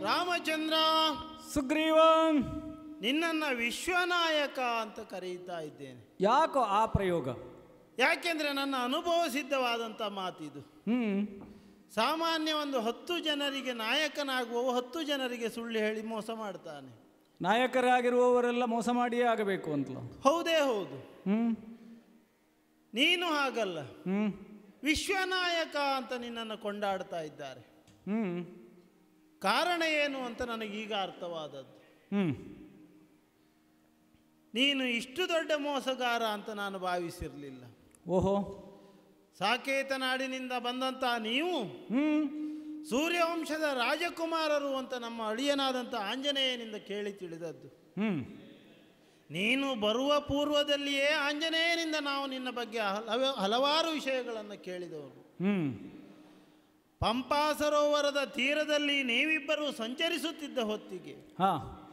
ರಾಮಚಂದ್ರ ಸುಗ್ರೀವ ನಿನ್ನನ್ನು ವಿಶ್ವನಾಯಕ ಅಂತ ಕರೆಯುತ್ತಾ ಇದ್ದೇನೆ ಯಾಕೋ ಆ ಪ್ರಯೋಗ ಯಾಕೆಂದರೆ ನನ್ನ ಅನುಭವ ಸಿದ್ಧವಾದಂಥ ಮಾತಿದು ಹ್ಮ್ ಸಾಮಾನ್ಯ ಒಂದು ಹತ್ತು ಜನರಿಗೆ ನಾಯಕನಾಗುವವ ಹತ್ತು ಜನರಿಗೆ ಸುಳ್ಳು ಹೇಳಿ ಮೋಸ ಮಾಡ್ತಾನೆ ನಾಯಕರಾಗಿರುವವರೆಲ್ಲ ಮೋಸ ಮಾಡಿಯೇ ಆಗಬೇಕು ಅಂತಲ ಹೌದೇ ಹೌದು ಹ್ಮ್ ನೀನು ಹಾಗಲ್ಲ ಹ್ಮ್ ವಿಶ್ವನಾಯಕ ಅಂತ ನಿನ್ನನ್ನು ಕೊಂಡಾಡ್ತಾ ಇದ್ದಾರೆ ಹ್ಮ್ ಕಾರಣ ಏನು ಅಂತ ನನಗೀಗ ಅರ್ಥವಾದದ್ದು ಹ್ಮ್ ನೀನು ಇಷ್ಟು ದೊಡ್ಡ ಮೋಸಗಾರ ಅಂತ ನಾನು ಭಾವಿಸಿರಲಿಲ್ಲ ಓಹೋ ಸಾಕೇತ ನಾಡಿನಿಂದ ಬಂದಂಥ ನೀವು ಹ್ಮ್ ಸೂರ್ಯವಂಶದ ರಾಜಕುಮಾರರು ಅಂತ ನಮ್ಮ ಅಳಿಯನಾದಂಥ ಆಂಜನೇಯನಿಂದ ಕೇಳಿ ತಿಳಿದದ್ದು ಹ್ಮ್ ನೀನು ಬರುವ ಪೂರ್ವದಲ್ಲಿಯೇ ಆಂಜನೇಯನಿಂದ ನಾವು ನಿನ್ನ ಬಗ್ಗೆ ಹಲವ ಹಲವಾರು ವಿಷಯಗಳನ್ನು ಕೇಳಿದವರು ಹ್ಮ್ ಪಂಪಾ ಸರೋವರದ ತೀರದಲ್ಲಿ ನೀವಿಬ್ಬರು ಸಂಚರಿಸುತ್ತಿದ್ದ ಹೊತ್ತಿಗೆ ಹಾ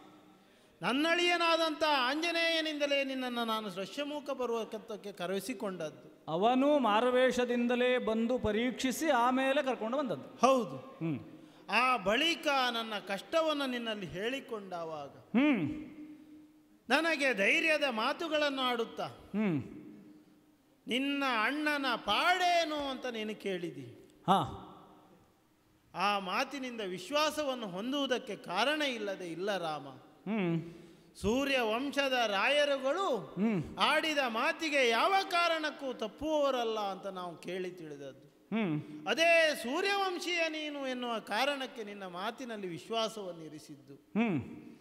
ನನ್ನಳಿಯನಾದಂಥ ಆಂಜನೇಯನಿಂದಲೇ ನಿನ್ನನ್ನು ನಾನು ಸಸ್ಯಮುಖ ಪರ್ವತಕ್ಕೆ ಕರೆಸಿಕೊಂಡದ್ದು ಅವನು ಮಾರುವೇಷದಿಂದಲೇ ಬಂದು ಪರೀಕ್ಷಿಸಿ ಆಮೇಲೆ ಕರ್ಕೊಂಡು ಬಂದದ್ದು ಹೌದು ಹ್ಮ್ ಆ ಬಳಿಕ ನನ್ನ ಕಷ್ಟವನ್ನು ನಿನ್ನಲ್ಲಿ ಹೇಳಿಕೊಂಡಾವಾಗ ಹ್ಮ್ ನನಗೆ ಧೈರ್ಯದ ಮಾತುಗಳನ್ನು ಆಡುತ್ತಾ ಹ್ಮ್ ನಿನ್ನ ಅಣ್ಣನ ಪಾಡೇನು ಅಂತ ನೀನು ಕೇಳಿದಿ ಹಾ ಆ ಮಾತಿನಿಂದ ವಿಶ್ವಾಸವನ್ನು ಹೊಂದುವುದಕ್ಕೆ ಕಾರಣ ಇಲ್ಲದೆ ಇಲ್ಲ ರಾಮ ಹ್ಮ್ ಸೂರ್ಯ ವಂಶದ ರಾಯರುಗಳು ಹ್ಮ್ ಆಡಿದ ಮಾತಿಗೆ ಯಾವ ಕಾರಣಕ್ಕೂ ತಪ್ಪುವವರಲ್ಲ ಅಂತ ನಾವು ಕೇಳಿ ತಿಳಿದದ್ದು ಹ್ಮ್ ಅದೇ ಸೂರ್ಯವಂಶೀಯ ನೀನು ಎನ್ನುವ ಕಾರಣಕ್ಕೆ ನಿನ್ನ ಮಾತಿನಲ್ಲಿ ವಿಶ್ವಾಸವನ್ನು ಇರಿಸಿದ್ದು ಹ್ಮ್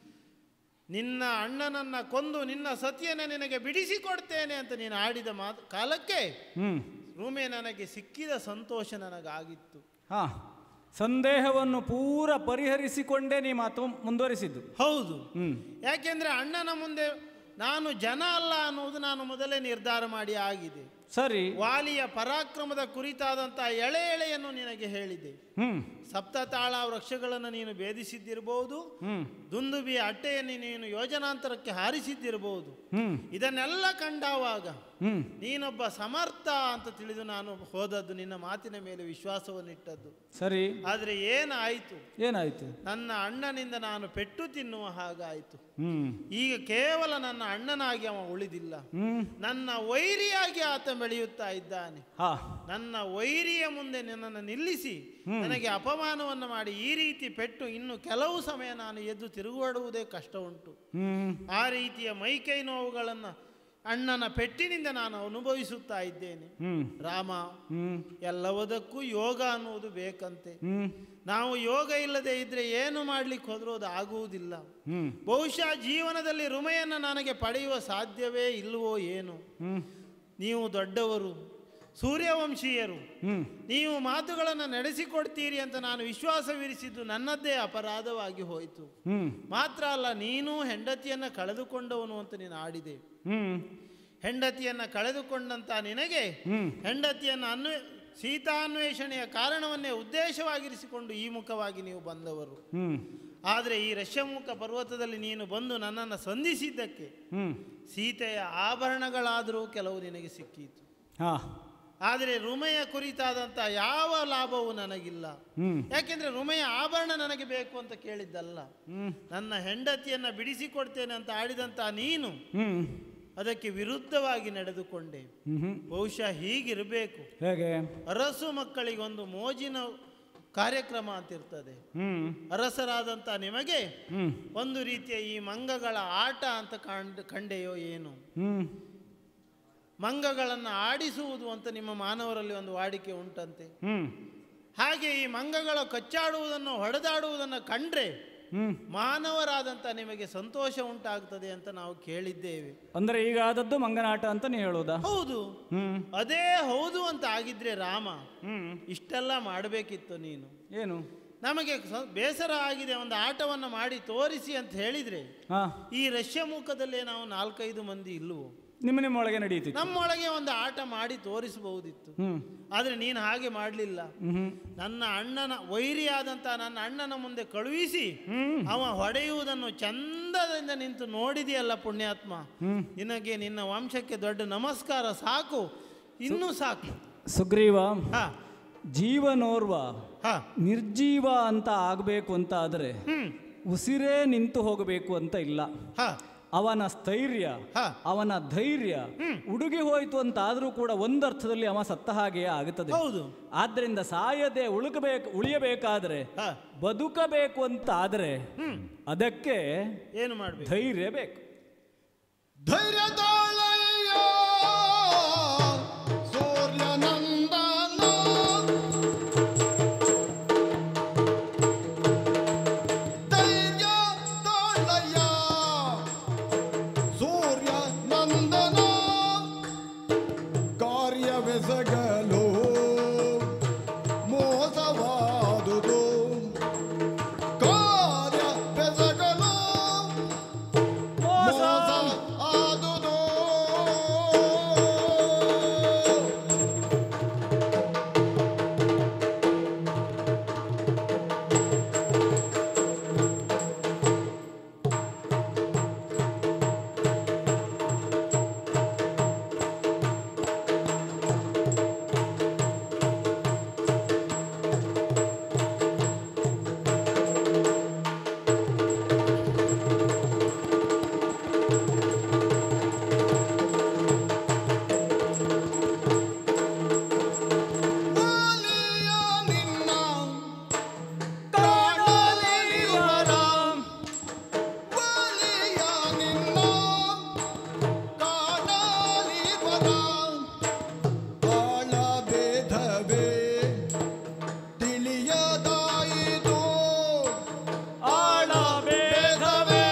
ನಿನ್ನ ಅಣ್ಣನನ್ನ ಕೊಂದು ನಿನ್ನ ಸತಿಯನ್ನು ನಿನಗೆ ಬಿಡಿಸಿಕೊಡ್ತೇನೆ ಅಂತ ನೀನು ಆಡಿದ ಮಾತು ಕಾಲಕ್ಕೆ ಹ್ಮ್ ರೂಮೆ ನನಗೆ ಸಿಕ್ಕಿದ ಸಂತೋಷ ನನಗಾಗಿತ್ತು ಹಾ ಸಂದೇಹವನ್ನು ಪೂರ ಪರಿಹರಿಸಿಕೊಂಡೇ ನೀ ಮಾತು ಮುಂದುವರಿಸಿದ್ದು ಹೌದು ಹ್ಮ್ ಯಾಕೆಂದ್ರೆ ಅಣ್ಣನ ಮುಂದೆ ನಾನು ಜನ ಅಲ್ಲ ಅನ್ನುವುದು ನಾನು ಮೊದಲೇ ನಿರ್ಧಾರ ಮಾಡಿ ಆಗಿದೆ ಸರಿ ವಾಲಿಯ ಪರಾಕ್ರಮದ ಕುರಿತಾದಂಥ ಎಳೆ ಎಳೆಯನ್ನು ನಿನಗೆ ಹೇಳಿದೆ ಹ್ಮ್ ಸಪ್ತತಾಳ ವೃಕ್ಷಗಳನ್ನು ನೀನು ಭೇದಿಸಿದ್ದಿರಬಹುದು ಹ್ಮ್ ದುಂದುಬಿಯ ಅಟ್ಟೆಯನ್ನು ನೀನು ಯೋಜನಾಂತರಕ್ಕೆ ಹಾರಿಸಿದ್ದಿರಬಹುದು ಹ್ಮ್ ಇದನ್ನೆಲ್ಲ ಕಂಡಾವಾಗ ಹ್ಮ್ ನೀನೊಬ್ಬ ಸಮರ್ಥ ಅಂತ ತಿಳಿದು ನಾನು ಹೋದದ್ದು ನಿನ್ನ ಮಾತಿನ ಮೇಲೆ ವಿಶ್ವಾಸವನ್ನಿಟ್ಟದ್ದು ಸರಿ ಆದರೆ ಏನಾಯಿತು ಏನಾಯ್ತು ನನ್ನ ಅಣ್ಣನಿಂದ ನಾನು ಪೆಟ್ಟು ತಿನ್ನುವ ಹಾಗಾಯಿತು ಹ್ಮ್ ಈಗ ಕೇವಲ ನನ್ನ ಅಣ್ಣನಾಗಿ ಅವ ಉಳಿದಿಲ್ಲ ಹ್ಮ್ ನನ್ನ ವೈರಿಯಾಗಿ ಆತ ಬೆಳೆಯುತ್ತಾ ಇದ್ದಾನೆ ಹಾ ನನ್ನ ವೈರಿಯ ಮುಂದೆ ನನ್ನನ್ನು ನಿಲ್ಲಿಸಿ ನನಗೆ ಅಪಮಾನವನ್ನು ಮಾಡಿ ಈ ರೀತಿ ಪೆಟ್ಟು ಇನ್ನು ಕೆಲವು ಸಮಯ ನಾನು ಎದ್ದು ತಿರುಗಾಡುವುದೇ ಕಷ್ಟ ಉಂಟು ಹ್ಮ್ ಆ ರೀತಿಯ ಮೈಕೈ ನೋವುಗಳನ್ನು ಅಣ್ಣನ ಪೆಟ್ಟಿನಿಂದ ನಾನು ಅನುಭವಿಸುತ್ತಾ ಇದ್ದೇನೆ ಹ್ಮ್ ರಾಮ ಹ್ಮ್ ಎಲ್ಲವುದಕ್ಕೂ ಯೋಗ ಅನ್ನುವುದು ಬೇಕಂತೆ ಹ್ಮ್ ನಾವು ಯೋಗ ಇಲ್ಲದೆ ಇದ್ರೆ ಏನು ಮಾಡ್ಲಿಕ್ಕೆ ಹೋದ್ರೂ ಅದು ಆಗುವುದಿಲ್ಲ ಹ್ಮ್ ಬಹುಶಃ ಜೀವನದಲ್ಲಿ ರುಮೆಯನ್ನು ನನಗೆ ಪಡೆಯುವ ಸಾಧ್ಯವೇ ಇಲ್ಲವೋ ಏನು ಹ್ಮ್ ನೀವು ದೊಡ್ಡವರು ಸೂರ್ಯವಂಶೀಯರು ಹ್ಮ್ ನೀವು ಮಾತುಗಳನ್ನು ನಡೆಸಿಕೊಡ್ತೀರಿ ಅಂತ ನಾನು ವಿಶ್ವಾಸವಿರಿಸಿದ್ದು ನನ್ನದ್ದೇ ಅಪರಾಧವಾಗಿ ಹೋಯಿತು ಹ್ಮ್ ಮಾತ್ರ ಅಲ್ಲ ನೀನು ಹೆಂಡತಿಯನ್ನು ಕಳೆದುಕೊಂಡವನು ಅಂತ ನೀನು ಆಡಿದೆ ಹ್ಮ್ ಹೆಂಡತಿಯನ್ನು ಕಳೆದುಕೊಂಡಂತ ನಿನಗೆ ಹ್ಮ್ ಹೆಂಡತಿಯನ್ನು ಅನ್ವೇ ಸೀತಾನ್ವೇಷಣೆಯ ಕಾರಣವನ್ನೇ ಉದ್ದೇಶವಾಗಿರಿಸಿಕೊಂಡು ಈ ಮುಖವಾಗಿ ನೀವು ಬಂದವರು ಹ್ಮ್ ಆದರೆ ಈ ರಷ್ಯಮುಖ ಪರ್ವತದಲ್ಲಿ ನೀನು ಬಂದು ನನ್ನನ್ನು ಸಂಧಿಸಿದ್ದಕ್ಕೆ ಹ್ಮ್ ಸೀತೆಯ ಆಭರಣಗಳಾದರೂ ಕೆಲವು ನಿನಗೆ ಸಿಕ್ಕೀತು ಹಾ ಆದರೆ ರುಮೆಯ ಕುರಿತಾದಂಥ ಯಾವ ಲಾಭವೂ ನನಗಿಲ್ಲ ಹ್ಮ್ ಯಾಕೆಂದರೆ ರುಮೆಯ ಆಭರಣ ನನಗೆ ಬೇಕು ಅಂತ ಕೇಳಿದ್ದಲ್ಲ ಹ್ಮ್ ನನ್ನ ಹೆಂಡತಿಯನ್ನು ಬಿಡಿಸಿಕೊಡ್ತೇನೆ ಅಂತ ಆಡಿದಂಥ ನೀನು ಹ್ಮ್ ಅದಕ್ಕೆ ವಿರುದ್ಧವಾಗಿ ನಡೆದುಕೊಂಡೆ ಹ್ಮ್ ಹ್ಮ್ ಬಹುಶಃ ಹೀಗಿರಬೇಕು ಹೇಗೆ ಅರಸು ಮಕ್ಕಳಿಗೊಂದು ಮೋಜಿನ ಕಾರ್ಯಕ್ರಮ ಅಂತಿರ್ತದೆ ಹ್ಮ್ ಅರಸರಾದಂಥ ನಿಮಗೆ ಹ್ಮ್ ಒಂದು ರೀತಿಯ ಈ ಮಂಗಗಳ ಆಟ ಅಂತ ಕಂಡು ಕಂಡೆಯೋ ಏನು ಹ್ಮ್ ಮಂಗಗಳನ್ನು ಆಡಿಸುವುದು ಅಂತ ನಿಮ್ಮ ಮಾನವರಲ್ಲಿ ಒಂದು ವಾಡಿಕೆ ಉಂಟಂತೆ ಹ್ಮ್ ಹಾಗೆ ಈ ಮಂಗಗಳು ಕಚ್ಚಾಡುವುದನ್ನು ಹೊಡೆದಾಡುವುದನ್ನು ಕಂಡ್ರೆ ಹ್ಮ್ ಮಾನವರಾದಂಥ ನಿಮಗೆ ಸಂತೋಷ ಉಂಟಾಗ್ತದೆ ಅಂತ ನಾವು ಕೇಳಿದ್ದೇವೆ ಅಂದ್ರೆ ಈಗ ಆದದ್ದು ಮಂಗನಾಟ ಅಂತ ನೀ ಹೇಳೋದಾ ಹೌದು ಹ್ಮ್ ಅದೇ ಹೌದು ಅಂತ ಆಗಿದ್ರೆ ರಾಮ ಹ್ಮ್ ಇಷ್ಟೆಲ್ಲ ಮಾಡಬೇಕಿತ್ತು ನೀನು ಏನು ನಮಗೆ ಸ- ಬೇಸರ ಆಗಿದೆ ಒಂದು ಆಟವನ್ನು ಮಾಡಿ ತೋರಿಸಿ ಅಂತ ಹೇಳಿದರೆ ಹಾ ಈ ರಷ್ಯಮುಖದಲ್ಲೇ ನಾವು ನಾಲ್ಕೈದು ಮಂದಿ ಇಲ್ಲವೋ ನಿಮ್ಮ ನಿಮ್ಮ ಒಳಗೆ ನಡೀತಿತ್ತು ನಮ್ಮೊಳಗೆ ಒಂದು ಆಟ ಮಾಡಿ ತೋರಿಸಬಹುದಿತ್ತು ಹ್ಮ್ ಆದರೆ ನೀನು ಹಾಗೆ ಮಾಡಲಿಲ್ಲ ಹ್ಮ್ ನನ್ನ ಅಣ್ಣನ ವೈರಿಯಾದಂಥ ನನ್ನ ಅಣ್ಣನ ಮುಂದೆ ಕಳುಹಿಸಿ ಹ್ಮ್ ಅವ ಹೊಡೆಯುವುದನ್ನು ಚಂದದಿಂದ ನಿಂತು ನೋಡಿದೆಯಲ್ಲ ಪುಣ್ಯಾತ್ಮ ಹ್ಮ್ ನಿನಗೆ ನಿನ್ನ ವಂಶಕ್ಕೆ ದೊಡ್ಡ ನಮಸ್ಕಾರ ಸಾಕು ಇನ್ನೂ ಸಾಕು ಸುಗ್ರೀವ ಹಾ ಜೀವನೋರ್ವ ಹ ನಿರ್ಜೀವ ಅಂತ ಆಗಬೇಕು ಅಂತ ಆದರೆ ಹ್ಮ್ ಉಸಿರೇ ನಿಂತು ಹೋಗಬೇಕು ಅಂತ ಇಲ್ಲ ಹ ಅವನ ಸ್ಥೈರ್ಯ ಹ ಅವನ ಧೈರ್ಯ ಉಡುಗಿ ಹೋಯಿತು ಅಂತ ಆದರೂ ಕೂಡ ಒಂದರ್ಥದಲ್ಲಿ ಅವ ಸತ್ತ ಹಾಗೆಯೇ ಆಗುತ್ತದೆ ಹೌದು ಆದ್ದರಿಂದ ಸಾಯದೆ ಉಳುಕಬೇಕು ಉಳಿಯಬೇಕಾದ್ರೆ ಹ ಬದುಕಬೇಕು ಅಂತ ಆದರೆ ಹ್ಮ್ ಅದಕ್ಕೆ ಏನು ಮಾಡ್ಬೇಕು ಧೈರ್ಯ ಬೇಕು ಧೈರ್ಯ ತಾಳಯ್ಯ ಸೂರ್ಯನಂದನ ಧೈರ್ಯ ತಾಳಯ್ಯ ಸೂರ್ಯನಂದನ ಕಾರ್ಯವೆಸಗಲು ಮೋಸವಾದುದು ಕಾರ್ಯವೆಸಗಲು ಮೋಸ ಆದುದು ವಾಲಿಯ ನಿನ್ನ ಕಾಣಲಿವರ ವಾಲಿಯ ನಿನ್ನ ಕಾಣಲಿವರ ಆಳ ಭೇದವೇ ತಿಳಿಯದಾಯಿತು ಆಳ ಭೇದವೇ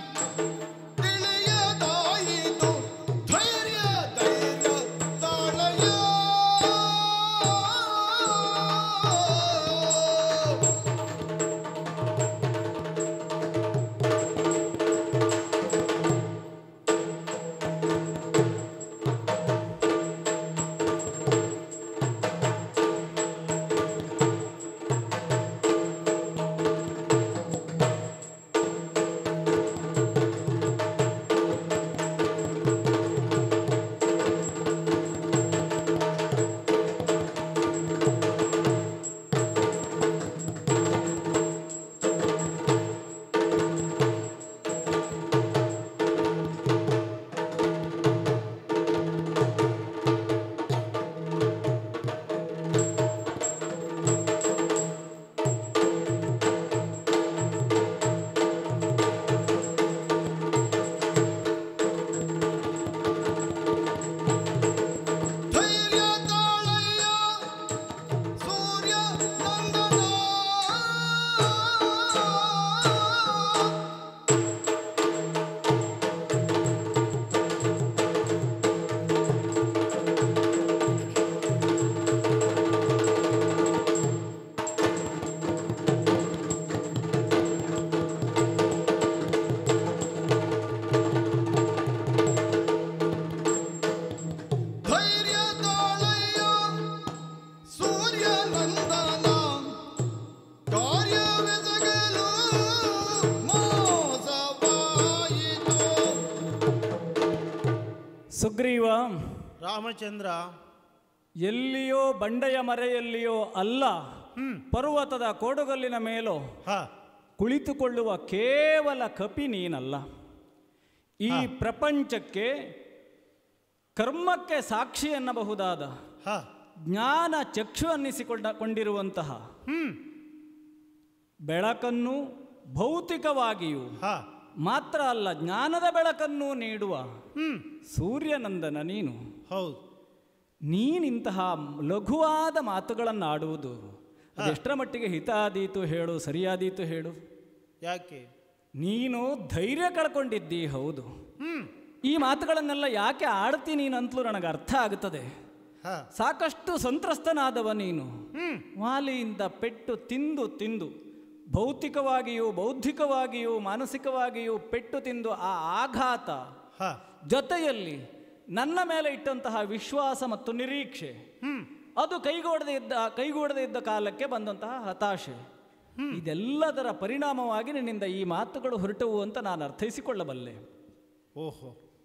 ತಿಳಿಯದಾಯಿತು ಧೈರ್ಯ ಧೈರ್ಯ ತಾಳಯ್ಯ ಧೈರ್ಯ ತಾಳಯ್ಯ ಸೂರ್ಯ ನಂದನ ಧೈರ್ಯ ತಾಳಯ್ಯ ಸೂರ್ಯ ನಂದನ ಕಾರ್ಯವೆಸಗಲು ಮೋಸವಾಯಿತು ಸುಗ್ರೀವ ರಾಮಚಂದ್ರ ಎಲ್ಲಿಯೋ ಬಂಡೆಯ ಮರೆಯಲ್ಲಿಯೋ ಅಲ್ಲ ಪರ್ವತದ ಕೋಡುಗಲ್ಲಿನ ಮೇಲೋ ಹ ಕುಳಿತುಕೊಳ್ಳುವ ಕೇವಲ ಕಪಿ ನೀನಲ್ಲ ಈ ಪ್ರಪಂಚಕ್ಕೆ ಕರ್ಮಕ್ಕೆ ಸಾಕ್ಷಿ ಎನ್ನಬಹುದಾದ ಹ ಜ್ಞಾನ ಚಕ್ಷು ಅನ್ನಿಸಿಕೊಂಡ ಕೊಂಡಿರುವಂತಹ ಹ್ಮ್ ಬೆಳಕನ್ನು ಭೌತಿಕವಾಗಿಯೂ ಹ ಮಾತ್ರ ಅಲ್ಲ ಜ್ಞಾನದ ಬೆಳಕನ್ನು ನೀಡುವ ಹ್ಮ್ ಸೂರ್ಯನಂದನ ನೀನು ಹೌದು ನೀನಿಂತಹ ಲಘುವಾದ ಮಾತುಗಳನ್ನು ಆಡುವುದು ಅದೆಷ್ಟರ ಮಟ್ಟಿಗೆ ಹಿತ ಆದೀತು ಹೇಳು ಸರಿಯಾದೀತು ಹೇಳು ಯಾಕೆ ನೀನು ಧೈರ್ಯ ಕಳ್ಕೊಂಡಿದ್ದಿ ಹೌದು ಹ್ಮ್ ಈ ಮಾತುಗಳನ್ನೆಲ್ಲ ಯಾಕೆ ಆಡ್ತಿ ನೀನಂತಲೂ ನನಗೆ ಅರ್ಥ ಆಗುತ್ತದೆ ಹ ಸಾಕಷ್ಟು ಸಂತ್ರಸ್ತನಾದವ ನೀನು ಹ್ಮ್ ವಾಲಿಯಿಂದ ಪೆಟ್ಟು ತಿಂದು ತಿಂದು ಭೌತಿಕವಾಗಿಯೂ ಬೌದ್ಧಿಕವಾಗಿಯೂ ಮಾನಸಿಕವಾಗಿಯೂ ಪೆಟ್ಟು ತಿಂದು ಆ ಆಘಾತ ಹ ಜೊತೆಯಲ್ಲಿ ನನ್ನ ಮೇಲೆ ಇಟ್ಟಂತಹ ವಿಶ್ವಾಸ ಮತ್ತು ನಿರೀಕ್ಷೆ ಹ್ಮ್ ಅದು ಕೈಗೂಡದೆ ಇದ್ದ ಕೈಗೂಡದೆ ಇದ್ದ ಕಾಲಕ್ಕೆ ಬಂದಂತಹ ಹತಾಶೆ ಇದೆಲ್ಲದರ ಪರಿಣಾಮವಾಗಿ ನಿನ್ನಿಂದ ಈ ಮಾತುಗಳು ಹೊರಟವು ಅಂತ ನಾನು ಅರ್ಥೈಸಿಕೊಳ್ಳಬಲ್ಲೆ ಓಹೋ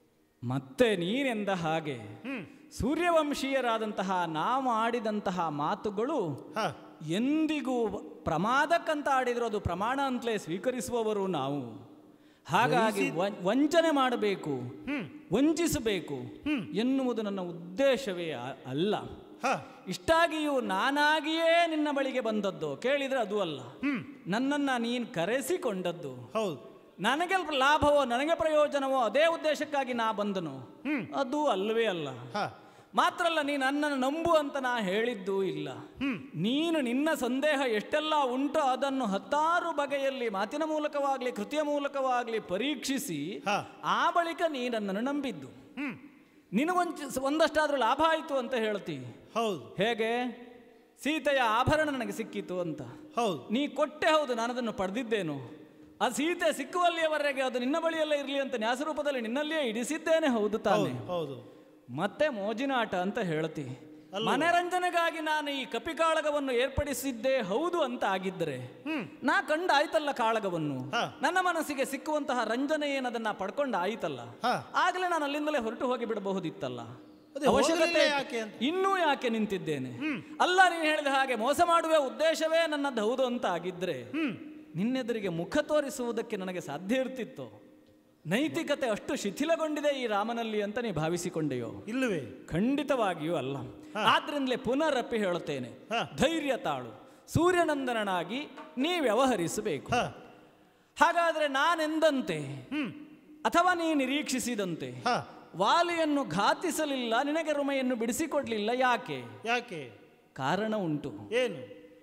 ಮತ್ತೆ ನೀನೆಂದ ಹಾಗೆ ಹ್ಮ್ ಸೂರ್ಯವಂಶೀಯರಾದಂತಹ ನಾವು ಆಡಿದಂತಹ ಮಾತುಗಳು ಹ ಎಂದಿಗೂ ಪ್ರಮಾದಕ್ಕಂತ ಆಡಿದ್ರು ಅದು ಪ್ರಮಾಣ ಅಂತಲೇ ಸ್ವೀಕರಿಸುವವರು ನಾವು ಹಾಗಾಗಿ ವ- ವಂಚನೆ ಮಾಡಬೇಕು ಹ್ಮ್ ವಂಚಿಸಬೇಕು ಎನ್ನುವುದು ನನ್ನ ಉದ್ದೇಶವೇ ಅ- ಅಲ್ಲ ಹ ಇಷ್ಟಾಗಿಯೂ ನಾನಾಗಿಯೇ ನಿನ್ನ ಬಳಿಗೆ ಬಂದದ್ದು ಕೇಳಿದ್ರೆ ಅದು ಅಲ್ಲ ನನ್ನನ್ನು ನೀನು ಕರೆಸಿಕೊಂಡದ್ದು ಹೌದು ನನಗೆ ಲಾಭವೋ ನನಗೆ ಪ್ರಯೋಜನವೋ ಅದೇ ಉದ್ದೇಶಕ್ಕಾಗಿ ನಾ ಬಂದನು ಅದು ಅಲ್ಲವೇ ಅಲ್ಲ ಹ ಮಾತ್ರ ಅಲ್ಲ ನೀನು ನನ್ನನ್ನು ನಂಬು ಅಂತ ನಾ ಹೇಳಿದ್ದೂ ಇಲ್ಲ ನೀನು ನಿನ್ನ ಸಂದೇಹ ಎಷ್ಟೆಲ್ಲ ಉಂಟೋ ಅದನ್ನು ಹತ್ತಾರು ಬಗೆಯಲ್ಲಿ ಮಾತಿನ ಮೂಲಕವಾಗಲಿ ಕೃತಿಯ ಮೂಲಕವಾಗಲಿ ಪರೀಕ್ಷಿಸಿ ಹ. ಆ ಬಳಿಕ ನೀ ನನ್ನನ್ನು ನಂಬಿದ್ದು ಹ್ಮ್ ನಿನಗೊಂಚ ಒಂದಷ್ಟಾದರೂ ಲಾಭ ಆಯಿತು ಅಂತ ಹೇಳ್ತಿ ಹೌದು ಹೇಗೆ ಸೀತೆಯ ಆಭರಣ ನನಗೆ ಸಿಕ್ಕಿತು ಅಂತ ಹೌದು ನೀ ಕೊಟ್ಟೆ ಹೌದು ನಾನು ಅದನ್ನು ಪಡೆದಿದ್ದೇನು ಆ ಸೀತೆ ಸಿಕ್ಕುವಲ್ಲಿಯವರೆಗೆ ಅದು ನಿನ್ನ ಬಳಿಯಲ್ಲೇ ಇರಲಿ ಅಂತ ನ್ಯಾಸರೂಪದಲ್ಲಿ ನಿನ್ನಲ್ಲಿಯೇ ಇಡಿಸಿದ್ದೇನೆ ಹೌದು ತಾನೆ ಹೌದು ಹೌದು ಮತ್ತೆ ಮೋಜಿನಾಟ ಅಂತ ಹೇಳ್ತಿ ಮನರಂಜನೆಗಾಗಿ ನಾನು ಈ ಕಪಿಕಾಳಗವನ್ನು ಏರ್ಪಡಿಸಿದ್ದೇ ಹೌದು ಅಂತ ಆಗಿದ್ದರೆ ನಾ ಕಂಡ ಆಯ್ತಲ್ಲ ಕಾಳಗವನ್ನು ಹ. ನನ್ನ ಮನಸ್ಸಿಗೆ ಸಿಕ್ಕುವಂತಹ ರಂಜನೆ ಏನದನ್ನ ಪಡ್ಕೊಂಡ ಆಯ್ತಲ್ಲ ಹ. ಆಗಲೇ ನಾನು ಅಲ್ಲಿಂದಲೇ ಹೊರಟು ಹೋಗಿ ಬಿಡಬಹುದಿತ್ತಲ್ಲ ಅದೇ ಅವಶ್ಯಕತೆ ಹೋಗ್ಲಿಲ್ಲ ಯಾಕೆ ಅಂತ? ಇನ್ನೂ ಯಾಕೆ ನಿಂತಿದ್ದೇನೆ ಅಲ್ಲ ನೀನು ಹೇಳಿದ ಹಾಗೆ ಮೋಸ ಮಾಡುವ ಉದ್ದೇಶವೇ ನನ್ನದು ಹೌದು ಅಂತ ಆಗಿದ್ರೆ ನಿನ್ನೆದುರಿಗೆ ಮುಖ ತೋರಿಸುವುದಕ್ಕೆ ನನಗೆ ಸಾಧ್ಯ ಇರ್ತಿತ್ತು ನೈತಿಕತೆ ಅಷ್ಟು ಶಿಥಿಲಗೊಂಡಿದೆ ಈ ರಾಮನಲ್ಲಿ ಅಂತ ನೀ ಭಾವಿಸಿಕೊಂಡೆಯೋ ಇಲ್ಲವೇ ಖಂಡಿತವಾಗಿಯೂ ಅಲ್ಲ ಆದ್ರಿಂದಲೇ ಪುನರಪ್ಪಿ ಹೇಳುತ್ತೇನೆ ಹ. ಧೈರ್ಯ ತಾಳು ಸೂರ್ಯನಂದನನಾಗಿ ನೀ ವ್ಯವಹರಿಸಬೇಕು ಹ ಹಾಗಾದ್ರೆ ನಾನೆಂದಂತೆ ಅಥವಾ ನೀ ನಿರೀಕ್ಷಿಸಿದಂತೆ ಹ ವಾಲಿಯನ್ನು ಘಾತಿಸಲಿಲ್ಲ ನಿನಗೆ ರುಮೆಯನ್ನು ಬಿಡಿಸಿಕೊಡ್ಲಿಲ್ಲ ಯಾಕೆ ಯಾಕೆ ಕಾರಣ ಉಂಟು ಏನು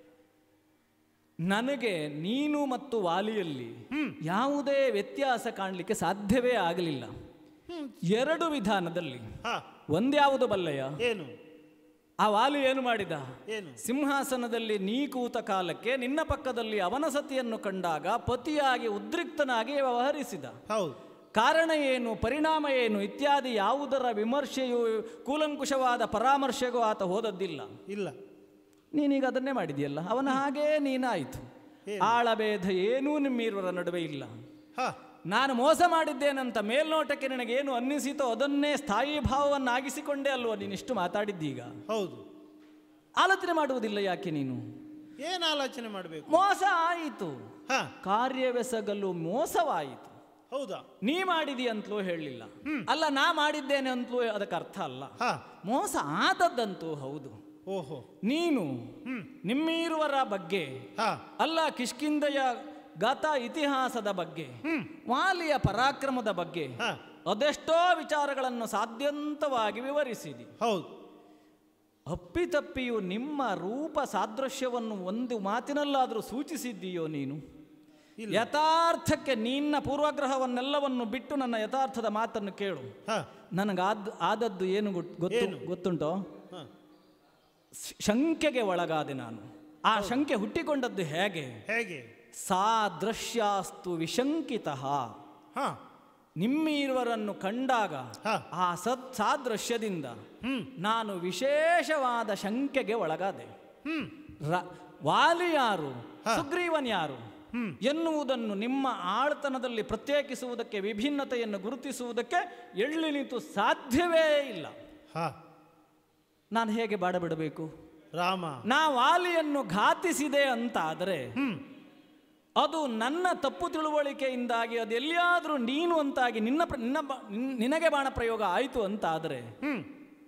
ನನಗೆ ನೀನು ಮತ್ತು ವಾಲಿಯಲ್ಲಿ ಯಾವುದೇ ವ್ಯತ್ಯಾಸ ಕಾಣಲಿಕ್ಕೆ ಸಾಧ್ಯವೇ ಆಗಲಿಲ್ಲ ಎರಡು ವಿಧಾನದಲ್ಲಿ ಹ ಒಂದ್ಯಾವುದು ಬಲ್ಲೆಯ ಏನು ಆ ವಾಲಿ ಏನು ಮಾಡಿದ ಏನು ಸಿಂಹಾಸನದಲ್ಲಿ ನೀ ಕೂತ ಕಾಲಕ್ಕೆ ನಿನ್ನ ಪಕ್ಕದಲ್ಲಿ ಅವನ ಸತಿಯನ್ನು ಕಂಡಾಗ ಪತಿಯಾಗಿ ಉದ್ರಿಕ್ತನಾಗಿ ವ್ಯವಹರಿಸಿದ ಹೌದು ಕಾರಣ ಏನು ಪರಿಣಾಮ ಏನು ಇತ್ಯಾದಿ ಯಾವುದರ ವಿಮರ್ಶೆಯು ಕೂಲಂಕುಷವಾದ ಪರಾಮರ್ಶೆಗೂ ಆತ ಹೋದದ್ದಿಲ್ಲ ಇಲ್ಲ ನೀನೀಗ ಅದನ್ನೇ ಮಾಡಿದೆಯಲ್ಲ ಅವನ ಹಾಗೇ ನೀನಾಯಿತು ಆಳಭೇದ ಏನೂ ನಿಮ್ಮಿರುವರ ನಡುವೆ ಇಲ್ಲ ಹ ನಾನು ಮೋಸ ಮಾಡಿದ್ದೇನಂತ ಮೇಲ್ನೋಟಕ್ಕೆ ನಿನಗೇನು ಅನ್ನಿಸಿತೋ ಅದನ್ನೇ ಸ್ಥಾಯಿ ಭಾವವನ್ನಾಗಿಸಿಕೊಂಡೇ ಅಲ್ವ ನೀನಿಷ್ಟು ಮಾತಾಡಿದ್ದೀಗ ಹೌದು ಆಲೋಚನೆ ಮಾಡುವುದಿಲ್ಲ ಯಾಕೆ ನೀನು ಏನು ಆಲೋಚನೆ ಮಾಡಬೇಕು ಮೋಸ ಆಯಿತು ಹ ಕಾರ್ಯವೆಸಗಲು ಮೋಸವಾಯಿತು ಹೌದಾ ನೀ ಮಾಡಿದಿ ಅಂತಲೂ ಹೇಳಲಿಲ್ಲ ಅಲ್ಲ ನಾ ಮಾಡಿದ್ದೇನೆ ಅಂತಲೂ ಅದಕ್ಕೆ ಅರ್ಥ ಅಲ್ಲ ಹ ಮೋಸ ಆದದ್ದಂತೂ ಹೌದು ಓಹೋ ನೀನು ನಿಮ್ಮೀರುವರ ಬಗ್ಗೆ ಹ ಅಲ್ಲ ಕಿಷ್ಕಿಂದೆಯ ಗತ ಇತಿಹಾಸದ ಬಗ್ಗೆ ವಾಲಿಯ ಪರಾಕ್ರಮದ ಬಗ್ಗೆ ಹ ಅದೆಷ್ಟೋ ವಿಚಾರಗಳನ್ನು ಸಾಧ್ಯಂತವಾಗಿ ವಿವರಿಸಿದಿ ಹೌದು ಅಪ್ಪಿತಪ್ಪಿಯು ನಿಮ್ಮ ರೂಪ ಸಾದೃಶ್ಯವನ್ನು ಒಂದು ಮಾತಿನಲ್ಲಾದರೂ ಸೂಚಿಸಿದ್ದೀಯೋ ನೀನು ಇಲ್ಲ. ಯಥಾರ್ಥಕ್ಕೆ ನಿನ್ನ ಪೂರ್ವಗ್ರಹವನ್ನೆಲ್ಲವನ್ನು ಬಿಟ್ಟು ನನ್ನ ಯಥಾರ್ಥದ ಮಾತನ್ನು ಕೇಳು ಹ ನನಗಾದ ಆದದ್ದು ಏನು ಗೊತ್- ಗೊತ್ತು ಏನು? ಗೊತ್ತುಂಟೋ ಹ ಶ- ಶಂಕೆಗೆ ಒಳಗಾದೆ ನಾನು ಆ ಶಂಕೆ ಹುಟ್ಟಿಕೊಂಡದ್ದು ಹೇಗೆ ಹೇಗೆ ಸಾದೃಶ್ಯಾಸ್ತು ವಿಶಂಕಿತ ಹ ನಿಮ್ಮೀರುವರನ್ನು ಕಂಡಾಗ ಹ. ಆ ಸತ್ ಸಾದೃಶ್ಯದಿಂದ ಹ್ಮ್ ನಾನು ವಿಶೇಷವಾದ ಶಂಕೆಗೆ ಒಳಗಾದೆ ಹ್ಮ್ ರ- ವಾಲಿ ಯಾರು ಹ. ಸುಗ್ರೀವನ್ ಯಾರು ಹ್ಮ್. ಎನ್ನುವುದನ್ನು ನಿಮ್ಮ ಆಳ್ತನದಲ್ಲಿ ಪ್ರತ್ಯೇಕಿಸುವುದಕ್ಕೆ ವಿಭಿನ್ನತೆಯನ್ನು ಗುರುತಿಸುವುದಕ್ಕೆ ಎಳ್ಳಿ ನಿಂತು ಸಾಧ್ಯವೇ ಇಲ್ಲ ಹ ನಾನು ಹೇಗೆ ಬಾಡಬಿಡಬೇಕು ರಾಮ ನಾ ವಾಲಿಯನ್ನು ಘಾತಿಸಿದೆ ಅಂತಾದರೆ ಹ್ಮ್ ಅದು ನನ್ನ ತಪ್ಪು ತಿಳುವಳಿಕೆಯಿಂದಾಗಿ ಅದು ಎಲ್ಲಿಯಾದರೂ ನೀನು ಅಂತಾಗಿ ನಿನ್ನ ಪ್ರ- ನಿನ್ನ ಬ- ನಿನ್- ನಿನಗೆ ಬಾಣ ಪ್ರಯೋಗ ಆಯಿತು ಅಂತಾದರೆ ಹ್ಮ್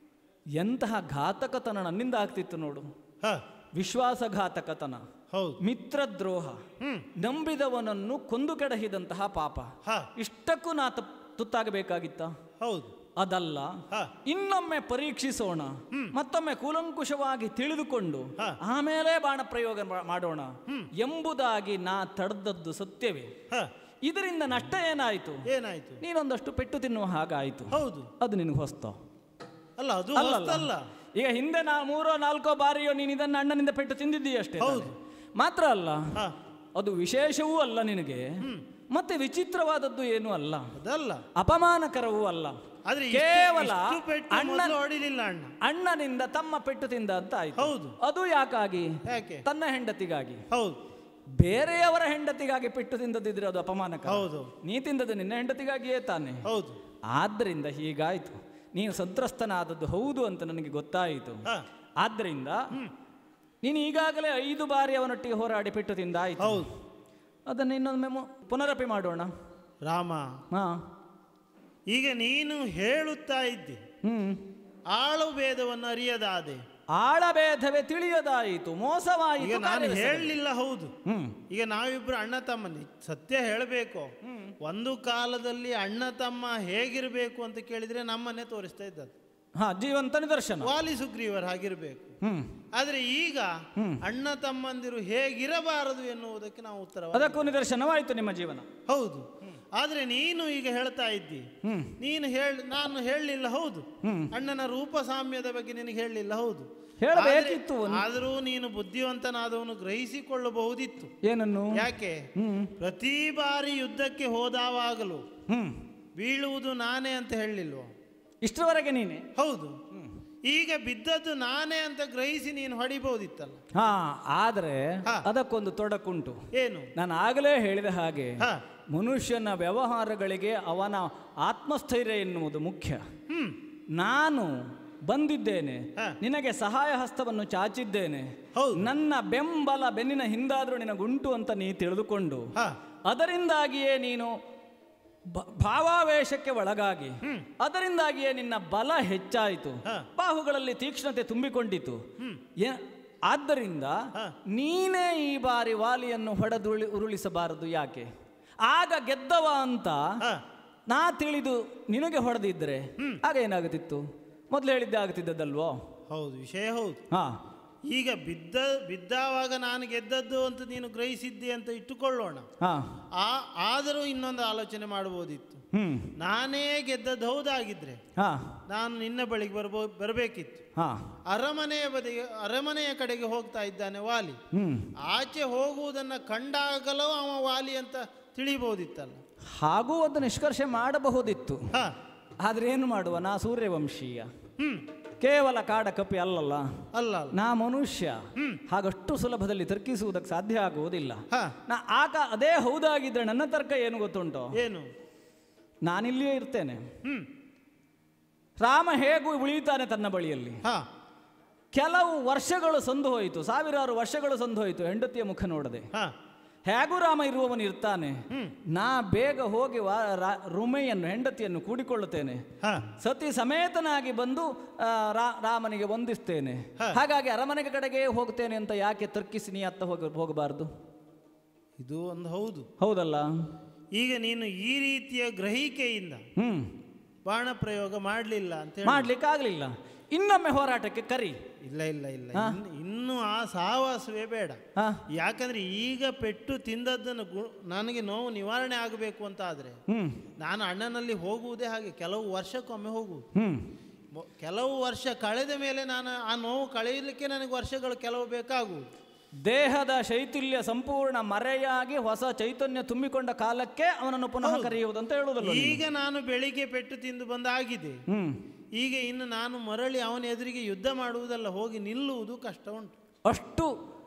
ಎಂತಹ ಘಾತಕತನ ನನ್ನಿಂದ ಆಗ್ತಿತ್ತು ನೋಡು ಹ ವಿಶ್ವಾಸಘಾತಕತನ ಹೌದು ಮಿತ್ರದ್ರೋಹ ಹ್ಮ್ ನಂಬಿದವನನ್ನು ಕೊಂದು ಕೆಡಹಿದಂತಹ ಪಾಪ ಹ ಇಷ್ಟಕ್ಕೂ ನಾ ತಪ್ ತುತ್ತಾಗಬೇಕಾಗಿತ್ತ ಹೌದು ಅದಲ್ಲ ಹ ಇನ್ನೊಮ್ಮೆ ಪರೀಕ್ಷಿಸೋಣ ಮತ್ತೊಮ್ಮೆ ಕೂಲಂಕುಷವಾಗಿ ತಿಳಿದುಕೊಂಡು ಹ. ಆಮೇಲೆ ಬಾಣ ಪ್ರಯೋಗ ಮಾ- ಮಾಡೋಣ ಎಂಬುದಾಗಿ ನಾ ತಡೆದದ್ದು ಸತ್ಯವೇ ಹ ಇದರಿಂದ ನಷ್ಟ ಏನಾಯಿತು ಏನಾಯ್ತು ನೀನೊಂದಷ್ಟು ಪೆಟ್ಟು ತಿನ್ನುವ ಹಾಗಾಯಿತು ಹೌದು ಅದು ನಿನಗೆ ಹೊಸ್ತ ಅಲ್ಲ ಅದು ಅಲ್ಲಲ್ಲ. ಹೊಸ್ತಲ್ಲ ಈಗ ಹಿಂದೆ ನಾ ಮೂರೋ ನಾಲ್ಕೋ ಬಾರಿಯೋ ನೀನು ಇದನ್ನು ಅಣ್ಣನಿಂದ ಪೆಟ್ಟು ತಿಂದಿದ್ದೀಯಷ್ಟೇ ಹೌದು. ತಾನೇ? ಮಾತ್ರ ಅಲ್ಲ ಹ ಅದು ವಿಶೇಷವೂ ಅಲ್ಲ ನಿನಗೆ ಮತ್ತೆ ವಿಚಿತ್ರವಾದದ್ದು ಏನೂ ಅಲ್ಲ ಅದಲ್ಲ ಅಪಮಾನಕರವೂ ಅಲ್ಲ ಆದ್ರೆ ಇಷ್ಟು- ಕೇವಲ ಇಷ್ಟು ಪೆಟ್ಟು ಅಣ್ಣ ಮೊದಲು ಹೊಡಿಲಿಲ್ಲ ಅಣ್ಣ ಅಣ್ಣನಿಂದ ತಮ್ಮ ಪೆಟ್ಟು ತಿಂದ ಅಂತ ಆಯ್ತು ಹೌದು. ಅದು ಯಾಕಾಗಿ ಯಾಕೆ ತನ್ನ ಹೆಂಡತಿಗಾಗಿ ಹೌದು ಬೇರೆಯವರ ಹೆಂಡತಿಗಾಗಿ ಪೆಟ್ಟು ತಿಂದದಿದ್ರೆ ಅದು ಅಪಮಾನಕರ ಹೌದು ನೀ ತಿಂದದ್ದು ನಿನ್ನ ಹೆಂಡತಿಗಾಗಿಯೇ ತಾನೆ ಹೌದು ಆದ್ದರಿಂದ ಹೀಗಾಯಿತು ನೀನು ಸಂತ್ರಸ್ತನಾದದ್ದು ಹೌದು ಅಂತ ನನಗೆ ಗೊತ್ತಾಯಿತು ಹ, ಆದ್ದರಿಂದ ನೀನು ಈಗಾಗಲೇ ಐದು ಬಾರಿ ಅವನೊಟ್ಟಿಗೆ ಹೋರಾಡಿ ಪೆಟ್ಟು ತಿಂದಾಯಿತು ಹೌದು ಅದನ್ನು ಇನ್ನೊಮ್ಮೆ ಮು- ಪುನರಪಿ ಮಾಡೋಣ ರಾಮ ಹಾ ಈಗ ನೀನು ಹೇಳುತ್ತಾ ಇದ್ದಿ ಹ್ಮ್ ಆಳು ಭೇದವನ್ನು ಅರಿಯದಾದೆ ಆಳಭೇದವೇ ತಿಳಿಯದಾಯಿತು ಈಗ ಮೋಸವಾಯಿತು ನಾನು ಕಾರ್ಯವೆಸಗಲಿಲ್ಲ. ಹೇಳಲಿಲ್ಲ ಹೌದು ಹ್ಮ್ ಈಗ ನಾವಿಬ್ರು ಅಣ್ಣ ತಮ್ಮನಿ ಸತ್ಯ ಹೇಳಬೇಕು ಒಂದು ಕಾಲದಲ್ಲಿ ಅಣ್ಣ ತಮ್ಮ ಹೇಗಿರಬೇಕು ಅಂತ ಕೇಳಿದ್ರೆ ನಮ್ಮನ್ನೇ ತೋರಿಸ್ತಾ ಇದ್ದದ್ದು ಹಾ ಜೀವಂತ ನಿದರ್ಶನ ವಾಲಿ ಸುಗ್ರೀವರ್ ಹಾಗಿರಬೇಕು ಹ್ಮ್ ಆದ್ರೆ ಈಗ ಅಣ್ಣ ತಮ್ಮಂದಿರು ಹೇಗಿರಬಾರದು ಎನ್ನುವುದಕ್ಕೆ ನಾವು ಉತ್ತರ ಅದಕ್ಕೂ ನಿದರ್ಶನವಾಯಿತು ನಿಮ್ಮ ಜೀವನ ಹೌದು ಆದ್ರೆ ನೀನು ಈಗ ಹೇಳ್ತಾ ಇದ್ದಿ ಹ್ಮ್ ನೀನು ಹೇಳ ನಾನು ಹೇಳಲಿಲ್ಲ ಹೌದು ಹ್ಮ್. ಅಣ್ಣನ ರೂಪ ಸಾಮ್ಯದ ಬಗ್ಗೆ ನಿನಗೆ ಹೇಳಲಿಲ್ಲ ಹೌದು ಹೇಳಬೇಕಿತ್ತು ಒಂದು. ಆದರೂ ನೀನು ಬುದ್ಧಿವಂತನಾದವನು ಗ್ರಹಿಸಿಕೊಳ್ಳಬಹುದಿತ್ತು ಏನನ್ನು ಯಾಕೆ ಹ್ಮ್ ಪ್ರತಿ ಬಾರಿ ಯುದ್ಧಕ್ಕೆ ಹೋದಾವಾಗಲೂ ಹ್ಮ್ ಬೀಳುವುದು ನಾನೇ ಅಂತ ಹೇಳಲಿಲ್ವ ಇಷ್ಟರವರೆಗೆ ನೀನೆ ಹೌದು ಈಗ ಬಿದ್ದದ್ದು ನಾನೇ ಅಂತ ಗ್ರಹಿಸಿ ನೀನು ಹೊಡಿಬಹುದಿತ್ತಲ್ಲ ಹಾ ಆದ್ರೆ ಹಾ. ಅದಕ್ಕೊಂದು ತೊಡಕುಂಟು ಏನು ನಾನು ಆಗಲೇ ಹೇಳಿದ ಹಾಗೆ ಹಾ ಮನುಷ್ಯನ ವ್ಯವಹಾರಗಳಿಗೆ ಅವನ ಆತ್ಮಸ್ಥೈರ್ಯ ಎನ್ನುವುದು ಮುಖ್ಯ ಹ್ಮ್ ನಾನು ಬಂದಿದ್ದೇನೆ ಹಾ. ನಿನಗೆ ಸಹಾಯ ಹಸ್ತವನ್ನು ಚಾಚಿದ್ದೇನೆ ಹೌದು. ನನ್ನ ಬೆಂಬಲ ಬೆನ್ನಿನ ಹಿಂದಾದ್ರೂ ನಿನಗುಂಟು ಅಂತ ನೀ ತಿಳಿದುಕೊಂಡು ಹಾ ಅದರಿಂದಾಗಿಯೇ ನೀನು ಬ- ಭಾವಾವೇಶಕ್ಕೆ ಒಳಗಾಗಿ ಅದರಿಂದಾಗಿಯೇ ನಿನ್ನ ಬಲ ಹೆಚ್ಚಾಯಿತು ಹಾ. ಬಾಹುಗಳಲ್ಲಿ ತೀಕ್ಷ್ಣತೆ ತುಂಬಿಕೊಂಡಿತು ಏ- ಆದ್ದರಿಂದ ಹಾ. ನೀನೇ ಈ ಬಾರಿ ವಾಲಿಯನ್ನು ಹೊಡೆದುರುಳಿ ಉರುಳಿಸಬಾರದು ಯಾಕೆ ಆಗ ಗೆದ್ದವ ಅಂತ ಹಾ ನಾ ತಿಳಿದು ನಿನಗೆ ಹೊಡೆದಿದ್ರೆ ಆಗ ಏನಾಗುತ್ತಿತ್ತು ಮೊದಲು ಹೇಳಿದ್ದೆ ಆಗುತ್ತಿದ್ದದಲ್ವೋ ಹೌದು ವಿಷಯ ಹೌದು ಹಾ ಈಗ ಬಿದ್ದ ಬಿದ್ದಾವಾಗ ನಾನು ಗೆದ್ದದ್ದು ಅಂತ ನೀನು ಗ್ರಹಿಸಿದ್ದಿ ಅಂತ ಇಟ್ಟುಕೊಳ್ಳೋಣ ಹಾ ಆ ಆದರೂ ಇನ್ನೊಂದು ಆಲೋಚನೆ ಮಾಡಬಹುದಿತ್ತು ಹ್ಮ್ ನಾನೇ ಗೆದ್ದದ್ದು ಹೌದಾಗಿದ್ರೆ ಹಾ ನಾನು ನಿನ್ನ ಬಳಿಗೆ ಬರ್ಬೋ ಬರಬೇಕಿತ್ತು ಹಾ ಅರಮನೆಯ ಬದಿಗೆ ಅರಮನೆಯ ಕಡೆಗೆ ಹೋಗ್ತಾ ಇದ್ದಾನೆ ವಾಲಿ ಹ್ಮ್ ಆಚೆ ಹೋಗುವುದನ್ನು ಕಂಡಾಗಲೂ ಅವ ವಾಲಿ ಅಂತ ತಿಳಿಬಹುದಿತ್ತಲ್ಲ ಹಾಗೂ ಒಂದು ನಿಷ್ಕರ್ಷೆ ಮಾಡಬಹುದಿತ್ತು ಹಾ ಆದ್ರೆ ಏನು ಮಾಡುವ ನಾ ಸೂರ್ಯವಂಶೀಯ ಹ್ಮ್ ಕೇವಲ ಕಾಡ ಕಪಿ ಅಲ್ಲಲ್ಲ ಅಲ್ಲ ಅಲ್ಲ ನಾ ಮನುಷ್ಯ ಹಾಗಷ್ಟು ಸುಲಭದಲ್ಲಿ ತರ್ಕಿಸುವುದಕ್ಕೆ ಸಾಧ್ಯ ಆಗುವುದಿಲ್ಲ ಹಾ ನಾ ಆಗ ಅದೇ ಹೌದಾಗಿದ್ರೆ ನನ್ನ ತರ್ಕ ಏನು ಗೊತ್ತುಂಟು ಏನು ನಾನಿಲ್ಲಿಯೇ ಇರ್ತೇನೆ ಹ್ಮ್ ರಾಮ ಹೇಗೂ ಉಳಿಯುತ್ತಾನೆ ತನ್ನ ಬಳಿಯಲ್ಲಿ ಹಾ ಕೆಲವು ವರ್ಷಗಳು ಸಂದು ಹೋಯಿತು ಸಾವಿರಾರು ವರ್ಷಗಳು ಸಂದು ಹೋಯಿತು ಹೆಂಡತಿಯ ಮುಖ ನೋಡದೆ ಹಾ ಹೇಗೂ ರಾಮ ಇರುವವನು ಇರ್ತಾನೆ ಹ್ಮ್. ನಾ ಬೇಗ ಹೋಗಿ ವಾ ರಾ- ರುಮೆಯನ್ನು ಹೆಂಡತಿಯನ್ನು ಕೂಡಿಕೊಳ್ಳುತ್ತೇನೆ ಹಾ ಸತಿ ಸಮೇತನಾಗಿ ಬಂದು ಆ, ರಾ- ರಾಮನಿಗೆ ವಂದಿಸ್ತೇನೆ ಹ. ಹಾಗಾಗಿ ಅರಮನೆಗೆ ಕಡೆಗೆ ಹೋಗ್ತೇನೆ ಅಂತ ಯಾಕೆ ತರ್ಕಿಸಿ ನೀ ಅತ್ತ ಹೋಗ ಹೋಗಬಾರದು ಇದು ಒಂದು ಹೌದು ಹೌದಲ್ಲ ಈಗ ನೀನು ಈ ರೀತಿಯ ಗ್ರಹಿಕೆಯಿಂದ ಹ್ಮ್ ಬಾಣ ಪ್ರಯೋಗ ಮಾಡಲಿಲ್ಲ ಅಂತ ಹೇಳಿ ಮಾಡ್ಲಿಕ್ಕೆ ಆಗ್ಲಿಲ್ಲ ಇನ್ನೊಮ್ಮೆ ಹೋರಾಟಕ್ಕೆ ಕರಿ ಇಲ್ಲ ಇಲ್ಲ ಇಲ್ಲ ಇನ್ನು- ಇನ್ನು ಆ ಸಹವಾಸವೇ ಬೇಡ ಹಾ ಯಾಕಂದ್ರೆ ಈಗ ಪೆಟ್ಟು ತಿಂದದ್ದನ್ನು ಗು ನನಗೆ ನೋವು ನಿವಾರಣೆ ಆಗಬೇಕು ಅಂತ ಆದರೆ ಹ್ಮ್ ನಾನು ಅಣ್ಣನಲ್ಲಿ ಹೋಗುವುದೇ ಹಾಗೆ ಕೆಲವು ವರ್ಷಕ್ಕೊಮ್ಮೆ ಹೋಗುವುದು ಹ್ಮ್ ಮೊ- ಕೆಲವು ವರ್ಷ ಕಳೆದ ಮೇಲೆ ನಾನು ಆ ನೋವು ಕಳೆಯಲಿಕ್ಕೆ ನನಗೆ ವರ್ಷಗಳು ಕೆಲವು ಬೇಕಾಗುವುದು ದೇಹದ ಶೈಥಿಲ್ಯ ಸಂಪೂರ್ಣ ಮರೆಯಾಗಿ ಹೊಸ ಚೈತನ್ಯ ತುಂಬಿಕೊಂಡ ಕಾಲಕ್ಕೆ ಅವನನ್ನು ಪುನಃ ಕರೆಯುವುದು ಅಂತ ಹೇಳುವುದಲ್ಲ ನೀನು? ಈಗ ನಾನು ಬೆಳಿಗ್ಗೆ ಪೆಟ್ಟು ತಿಂದು ಬಂದಾಗಿದೆ ಹ್ಮ್ ಈಗ ಇನ್ನು ನಾನು ಮರಳಿ ಅವನ ಎದುರಿಗೆ ಯುದ್ಧ ಮಾಡುವುದಲ್ಲ ಹೋಗಿ ನಿಲ್ಲುವುದು ಕಷ್ಟ ಉಂಟು ಅಷ್ಟು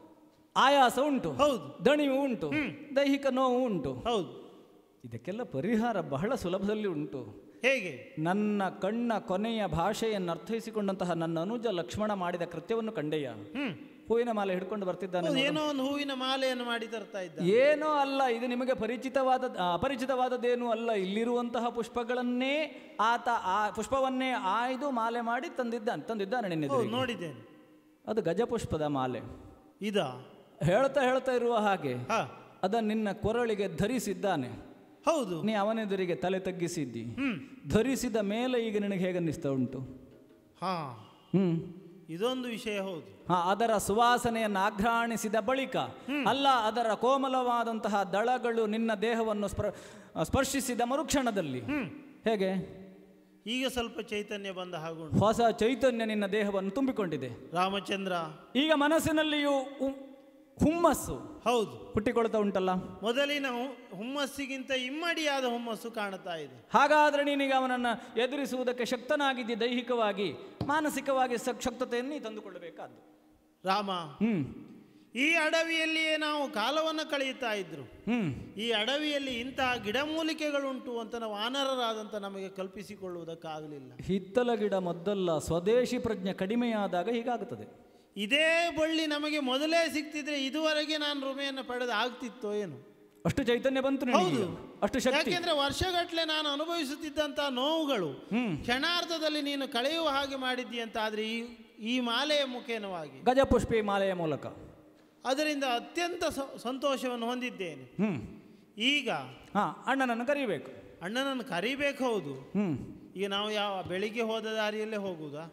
ಆಯಾಸ ಉಂಟು ಹೌದು ದಣಿವು ಉಂಟು ದೈಹಿಕ ನೋವು ಉಂಟು ಹೌದು ಇದಕ್ಕೆಲ್ಲ ಪರಿಹಾರ ಬಹಳ ಸುಲಭದಲ್ಲಿ ಉಂಟು ಹೇಗೆ ನನ್ನ ಕಣ್ಣ ಕೊನೆಯ ಭಾಷೆಯನ್ನು ಅರ್ಥೈಸಿಕೊಂಡಂತಹ ನನ್ನ ಅನುಜ ಲಕ್ಷ್ಮಣ ಮಾಡಿದ ಕೃತ್ಯವನ್ನು ಕಂಡೆಯ ಹ್ಮ್ ಹೂವಿನ ಮಾಲೆ ಹಿಡ್ಕೊಂಡು ಬರ್ತಿದ್ದಾನೆ ಹೌದು, ನೋಡು. ಏನೋ ಒಂದು ಹೂವಿನ ಮಾಲೆಯನ್ನು ಮಾಡಿ ತರ್ತಾ ಇದ್ದ ಏನೋ ಅಲ್ಲ ಇದು ನಿಮಗೆ ಪರಿಚಿತವಾದ ಆ, ಅಪರಿಚಿತವಾದದ್ದೇನೂ ಅಲ್ಲ ಇಲ್ಲಿರುವಂತಹ ಪುಷ್ಪಗಳನ್ನೇ ಆತ ಆ ಪುಷ್ಪವನ್ನೇ ಆಯ್ದು ಮಾಲೆ ಮಾಡಿ ತಂದಿದ್ದಾನೆ ತಂದಿದ್ದಾನೆ ಹೌದು ನಿನ್ನೆದುರಿಗೆ ನೋಡಿದ್ದೇನೆ ಅದು ಗಜಪುಷ್ಪದ ಮಾಲೆ ಇದ ಹೇಳ್ತಾ ಹೇಳ್ತಾ ಇರುವ ಹಾಗೆ ಹಾ ಅದನ್ನು ನಿನ್ನ ಕೊರಳಿಗೆ ಧರಿಸಿದ್ದಾನೆ ಹೌದು ನೀ ಅವನೆದುರಿಗೆ ತಲೆ ತಗ್ಗಿಸಿದ್ದಿ ಹ್ಮ್ ಧರಿಸಿದ ಮೇಲೆ ಈಗ ನಿನಗೆ ಹೇಗನ್ನಿಸ್ತಾ ಉಂಟು ಹಾ ಹ್ಮ್ ಇದೊಂದು ವಿಷಯ ಹೌದು ಹಾ ಅದರ ಸುವಾಸನೆಯನ್ನು ಆಘ್ರಾಣಿಸಿದ ಬಳಿಕ ಅಲ್ಲ ಅದರ ಕೋಮಲವಾದಂತಹ ದಳಗಳು ನಿನ್ನ ದೇಹವನ್ನು ಸ್ಪರ್ ಸ್ಪರ್ಶಿಸಿದ ಮರುಕ್ಷಣದಲ್ಲಿ ಹೇಗೆ ಈಗ ಸ್ವಲ್ಪ ಚೈತನ್ಯ ಬಂದ ಹಾಗುಂಟು ಹೊಸ ಚೈತನ್ಯ ನಿನ್ನ ದೇಹವನ್ನು ತುಂಬಿಕೊಂಡಿದೆ ರಾಮಚಂದ್ರ ಈಗ ಮನಸ್ಸಿನಲ್ಲಿಯೂ ಉ- ಹುಮ್ಮಸ್ಸು ಹೌದು ಹುಟ್ಟಿಕೊಳ್ತಾ ಉಂಟಲ್ಲ ಮೊದಲಿನ ಹು- ಹುಮ್ಮಸ್ಸಿಗಿಂತ ಇಮ್ಮಡಿಯಾದ ಹುಮ್ಮಸ್ಸು ಕಾಣ್ತಾ ಇದೆ ಹಾಗಾದ್ರೆ ನೀನೀಗ ಅವನನ್ನು ಎದುರಿಸುವುದಕ್ಕೆ ಶಕ್ತನಾಗಿದ್ದಿ ದೈಹಿಕವಾಗಿ ಮಾನಸಿಕವಾಗಿ ಸ- ಶಕ್ತತೆಯನ್ನು ನೀ ತಂದುಕೊಳ್ಳಬೇಕಾದ್ದು ರಾಮ ಹ್ಮ್ ಈ ಅಡವಿಯಲ್ಲಿಯೇ ನಾವು ಕಾಲವನ್ನು ಕಳೆಯುತ್ತಾ ಇದ್ರು ಹ್ಮ್ ಈ ಅಡವಿಯಲ್ಲಿ ಇಂತಹ ಗಿಡಮೂಲಿಕೆಗಳುಂಟು ಅಂತ ನಾವು ವಾನರರಾದಂಥ ನಮಗೆ ಕಲ್ಪಿಸಿಕೊಳ್ಳುವುದಕ್ಕಾಗಲಿಲ್ಲ ಹಿತ್ತಲ ಗಿಡ ಮದ್ದಲ್ಲ ಸ್ವದೇಶಿ ಪ್ರಜ್ಞೆ ಕಡಿಮೆಯಾದಾಗ ಹೀಗಾಗುತ್ತದೆ ಇದೇ ಬಳ್ಳಿ ನಮಗೆ ಮೊದಲೇ ಸಿಕ್ತಿದ್ರೆ ಇದುವರೆಗೆ ನಾನು ರುಮೆಯನ್ನು ಪಡೆದು ಆಗ್ತಿತ್ತೋ ಏನು ಅಷ್ಟು ಚೈತನ್ಯ ಬಂತು ನಿನಗೆ ಹೌದು. ಅಷ್ಟು ಶಕ್ತಿ ಯಾಕೆಂದ್ರೆ ವರ್ಷಗಟ್ಟಲೆ ನಾನು ಅನುಭವಿಸುತ್ತಿದ್ದಂಥ ನೋವುಗಳು ಹ್ಮ್ ಕ್ಷಣಾರ್ಧದಲ್ಲಿ ನೀನು ಕಳೆಯುವ ಹಾಗೆ ಮಾಡಿದ್ದಿ ಅಂತ ಆದರೆ ಈ ಈ ಮಾಲೆಯ ಮುಖೇನವಾಗಿ ಗಜಪುಷ್ಪಿ ಮಾಲೆಯ ಮೂಲಕ ಅದರಿಂದ ಅತ್ಯಂತ ಸ- ಸಂತೋಷವನ್ನು ಹೊಂದಿದ್ದೇನೆ ಹ್ಮ್ ಈಗ ಹಾ ಅಣ್ಣನನ್ನು ಕರಿಬೇಕು ಅಣ್ಣನನ್ನು ಕರಿಬೇಕು ಹೌದು ಹ್ಮ್ ಈಗ ನಾವು ಯಾವ ಬೆಳಿಗ್ಗೆ ಹೋದ ದಾರಿಯಲ್ಲೇ ಹೋಗುವುದಾ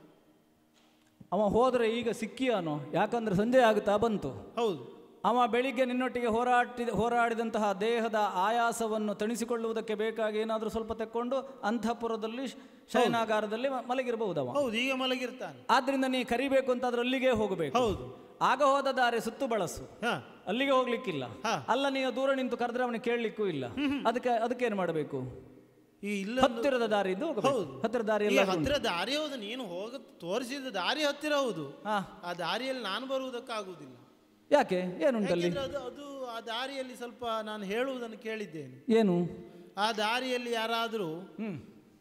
ಅವ ಹೋದ್ರೆ ಈಗ ಸಿಕ್ಕಿಯಾನೋ ಯಾಕಂದ್ರೆ ಸಂಜೆ ಆಗುತ್ತಾ ಬಂತು ಹೌದು ಅವ ಬೆಳಿಗ್ಗೆ ನಿನ್ನೊಟ್ಟಿಗೆ ಹೋರಾಟಿದ ಹೋರಾಡಿದಂತಹ ದೇಹದ ಆಯಾಸವನ್ನು ತಣಿಸಿಕೊಳ್ಳುವುದಕ್ಕೆ ಬೇಕಾಗಿ ಏನಾದರೂ ಸ್ವಲ್ಪ ತೆಕ್ಕೊಂಡು ಅಂತಃಪುರದಲ್ಲಿ ಶ- ಶಯನಾಗಾರದಲ್ಲಿ ಮ- ಮಲಗಿರಬಹುದವ ಹೌದು ಈಗ ಮಲಗಿರ್ತಾನೆ ಆದ್ರಿಂದ ನೀ ಕರಿಬೇಕು ಅಂತಾದ್ರೆ ಅಲ್ಲಿಗೆ ಹೋಗಬೇಕು ಹೌದು ಆಗ ಹೋದ ದಾರಿ ಸುತ್ತು ಬಳಸು ಹಾ ಅಲ್ಲಿಗೆ ಹೋಗ್ಲಿಕ್ಕಿಲ್ಲ ಹಾ. ಅಲ್ಲ ನೀವು ದೂರ ನಿಂತು ಕರೆದ್ರೆ ಅವನಿಗೆ ಕೇಳಲಿಕ್ಕೂ ಇಲ್ಲ ಅದಕ್ಕೆ ಅದಕ್ಕೆ ಏನು ಮಾಡಬೇಕು ಈ ಇಲ್ಲ ಹತ್ತಿರದ ದಾರಿ ಇದ್ದು ಹೋಗಬೇಕು ಹೌದು. ಹತ್ತಿರ ದಾರಿ ಈ ಎಲ್ಲ ಹತ್ತಿರ ದಾರಿ ಹೌದು ನೀನು ಹೋಗ ತೋರಿಸಿದ ದಾರಿ ಹತ್ತಿರ ಹೌದು ಹಾ ಆ ದಾರಿಯಲ್ಲಿ ನಾನು ಬರುವುದಕ್ಕಾಗುವುದಿಲ್ಲ ಯಾಕೆ ಏನುಂಟಲ್ಲಿ ಯಾಕೆಂದ್ರೆ ಅದು ಅದು ಆ ದಾರಿಯಲ್ಲಿ ಸ್ವಲ್ಪ ನಾನು ಹೇಳುವುದನ್ನು ಕೇಳಿದ್ದೇನೆ ಏನು ಆ ದಾರಿಯಲ್ಲಿ ಯಾರಾದರೂ ಹ್ಮ್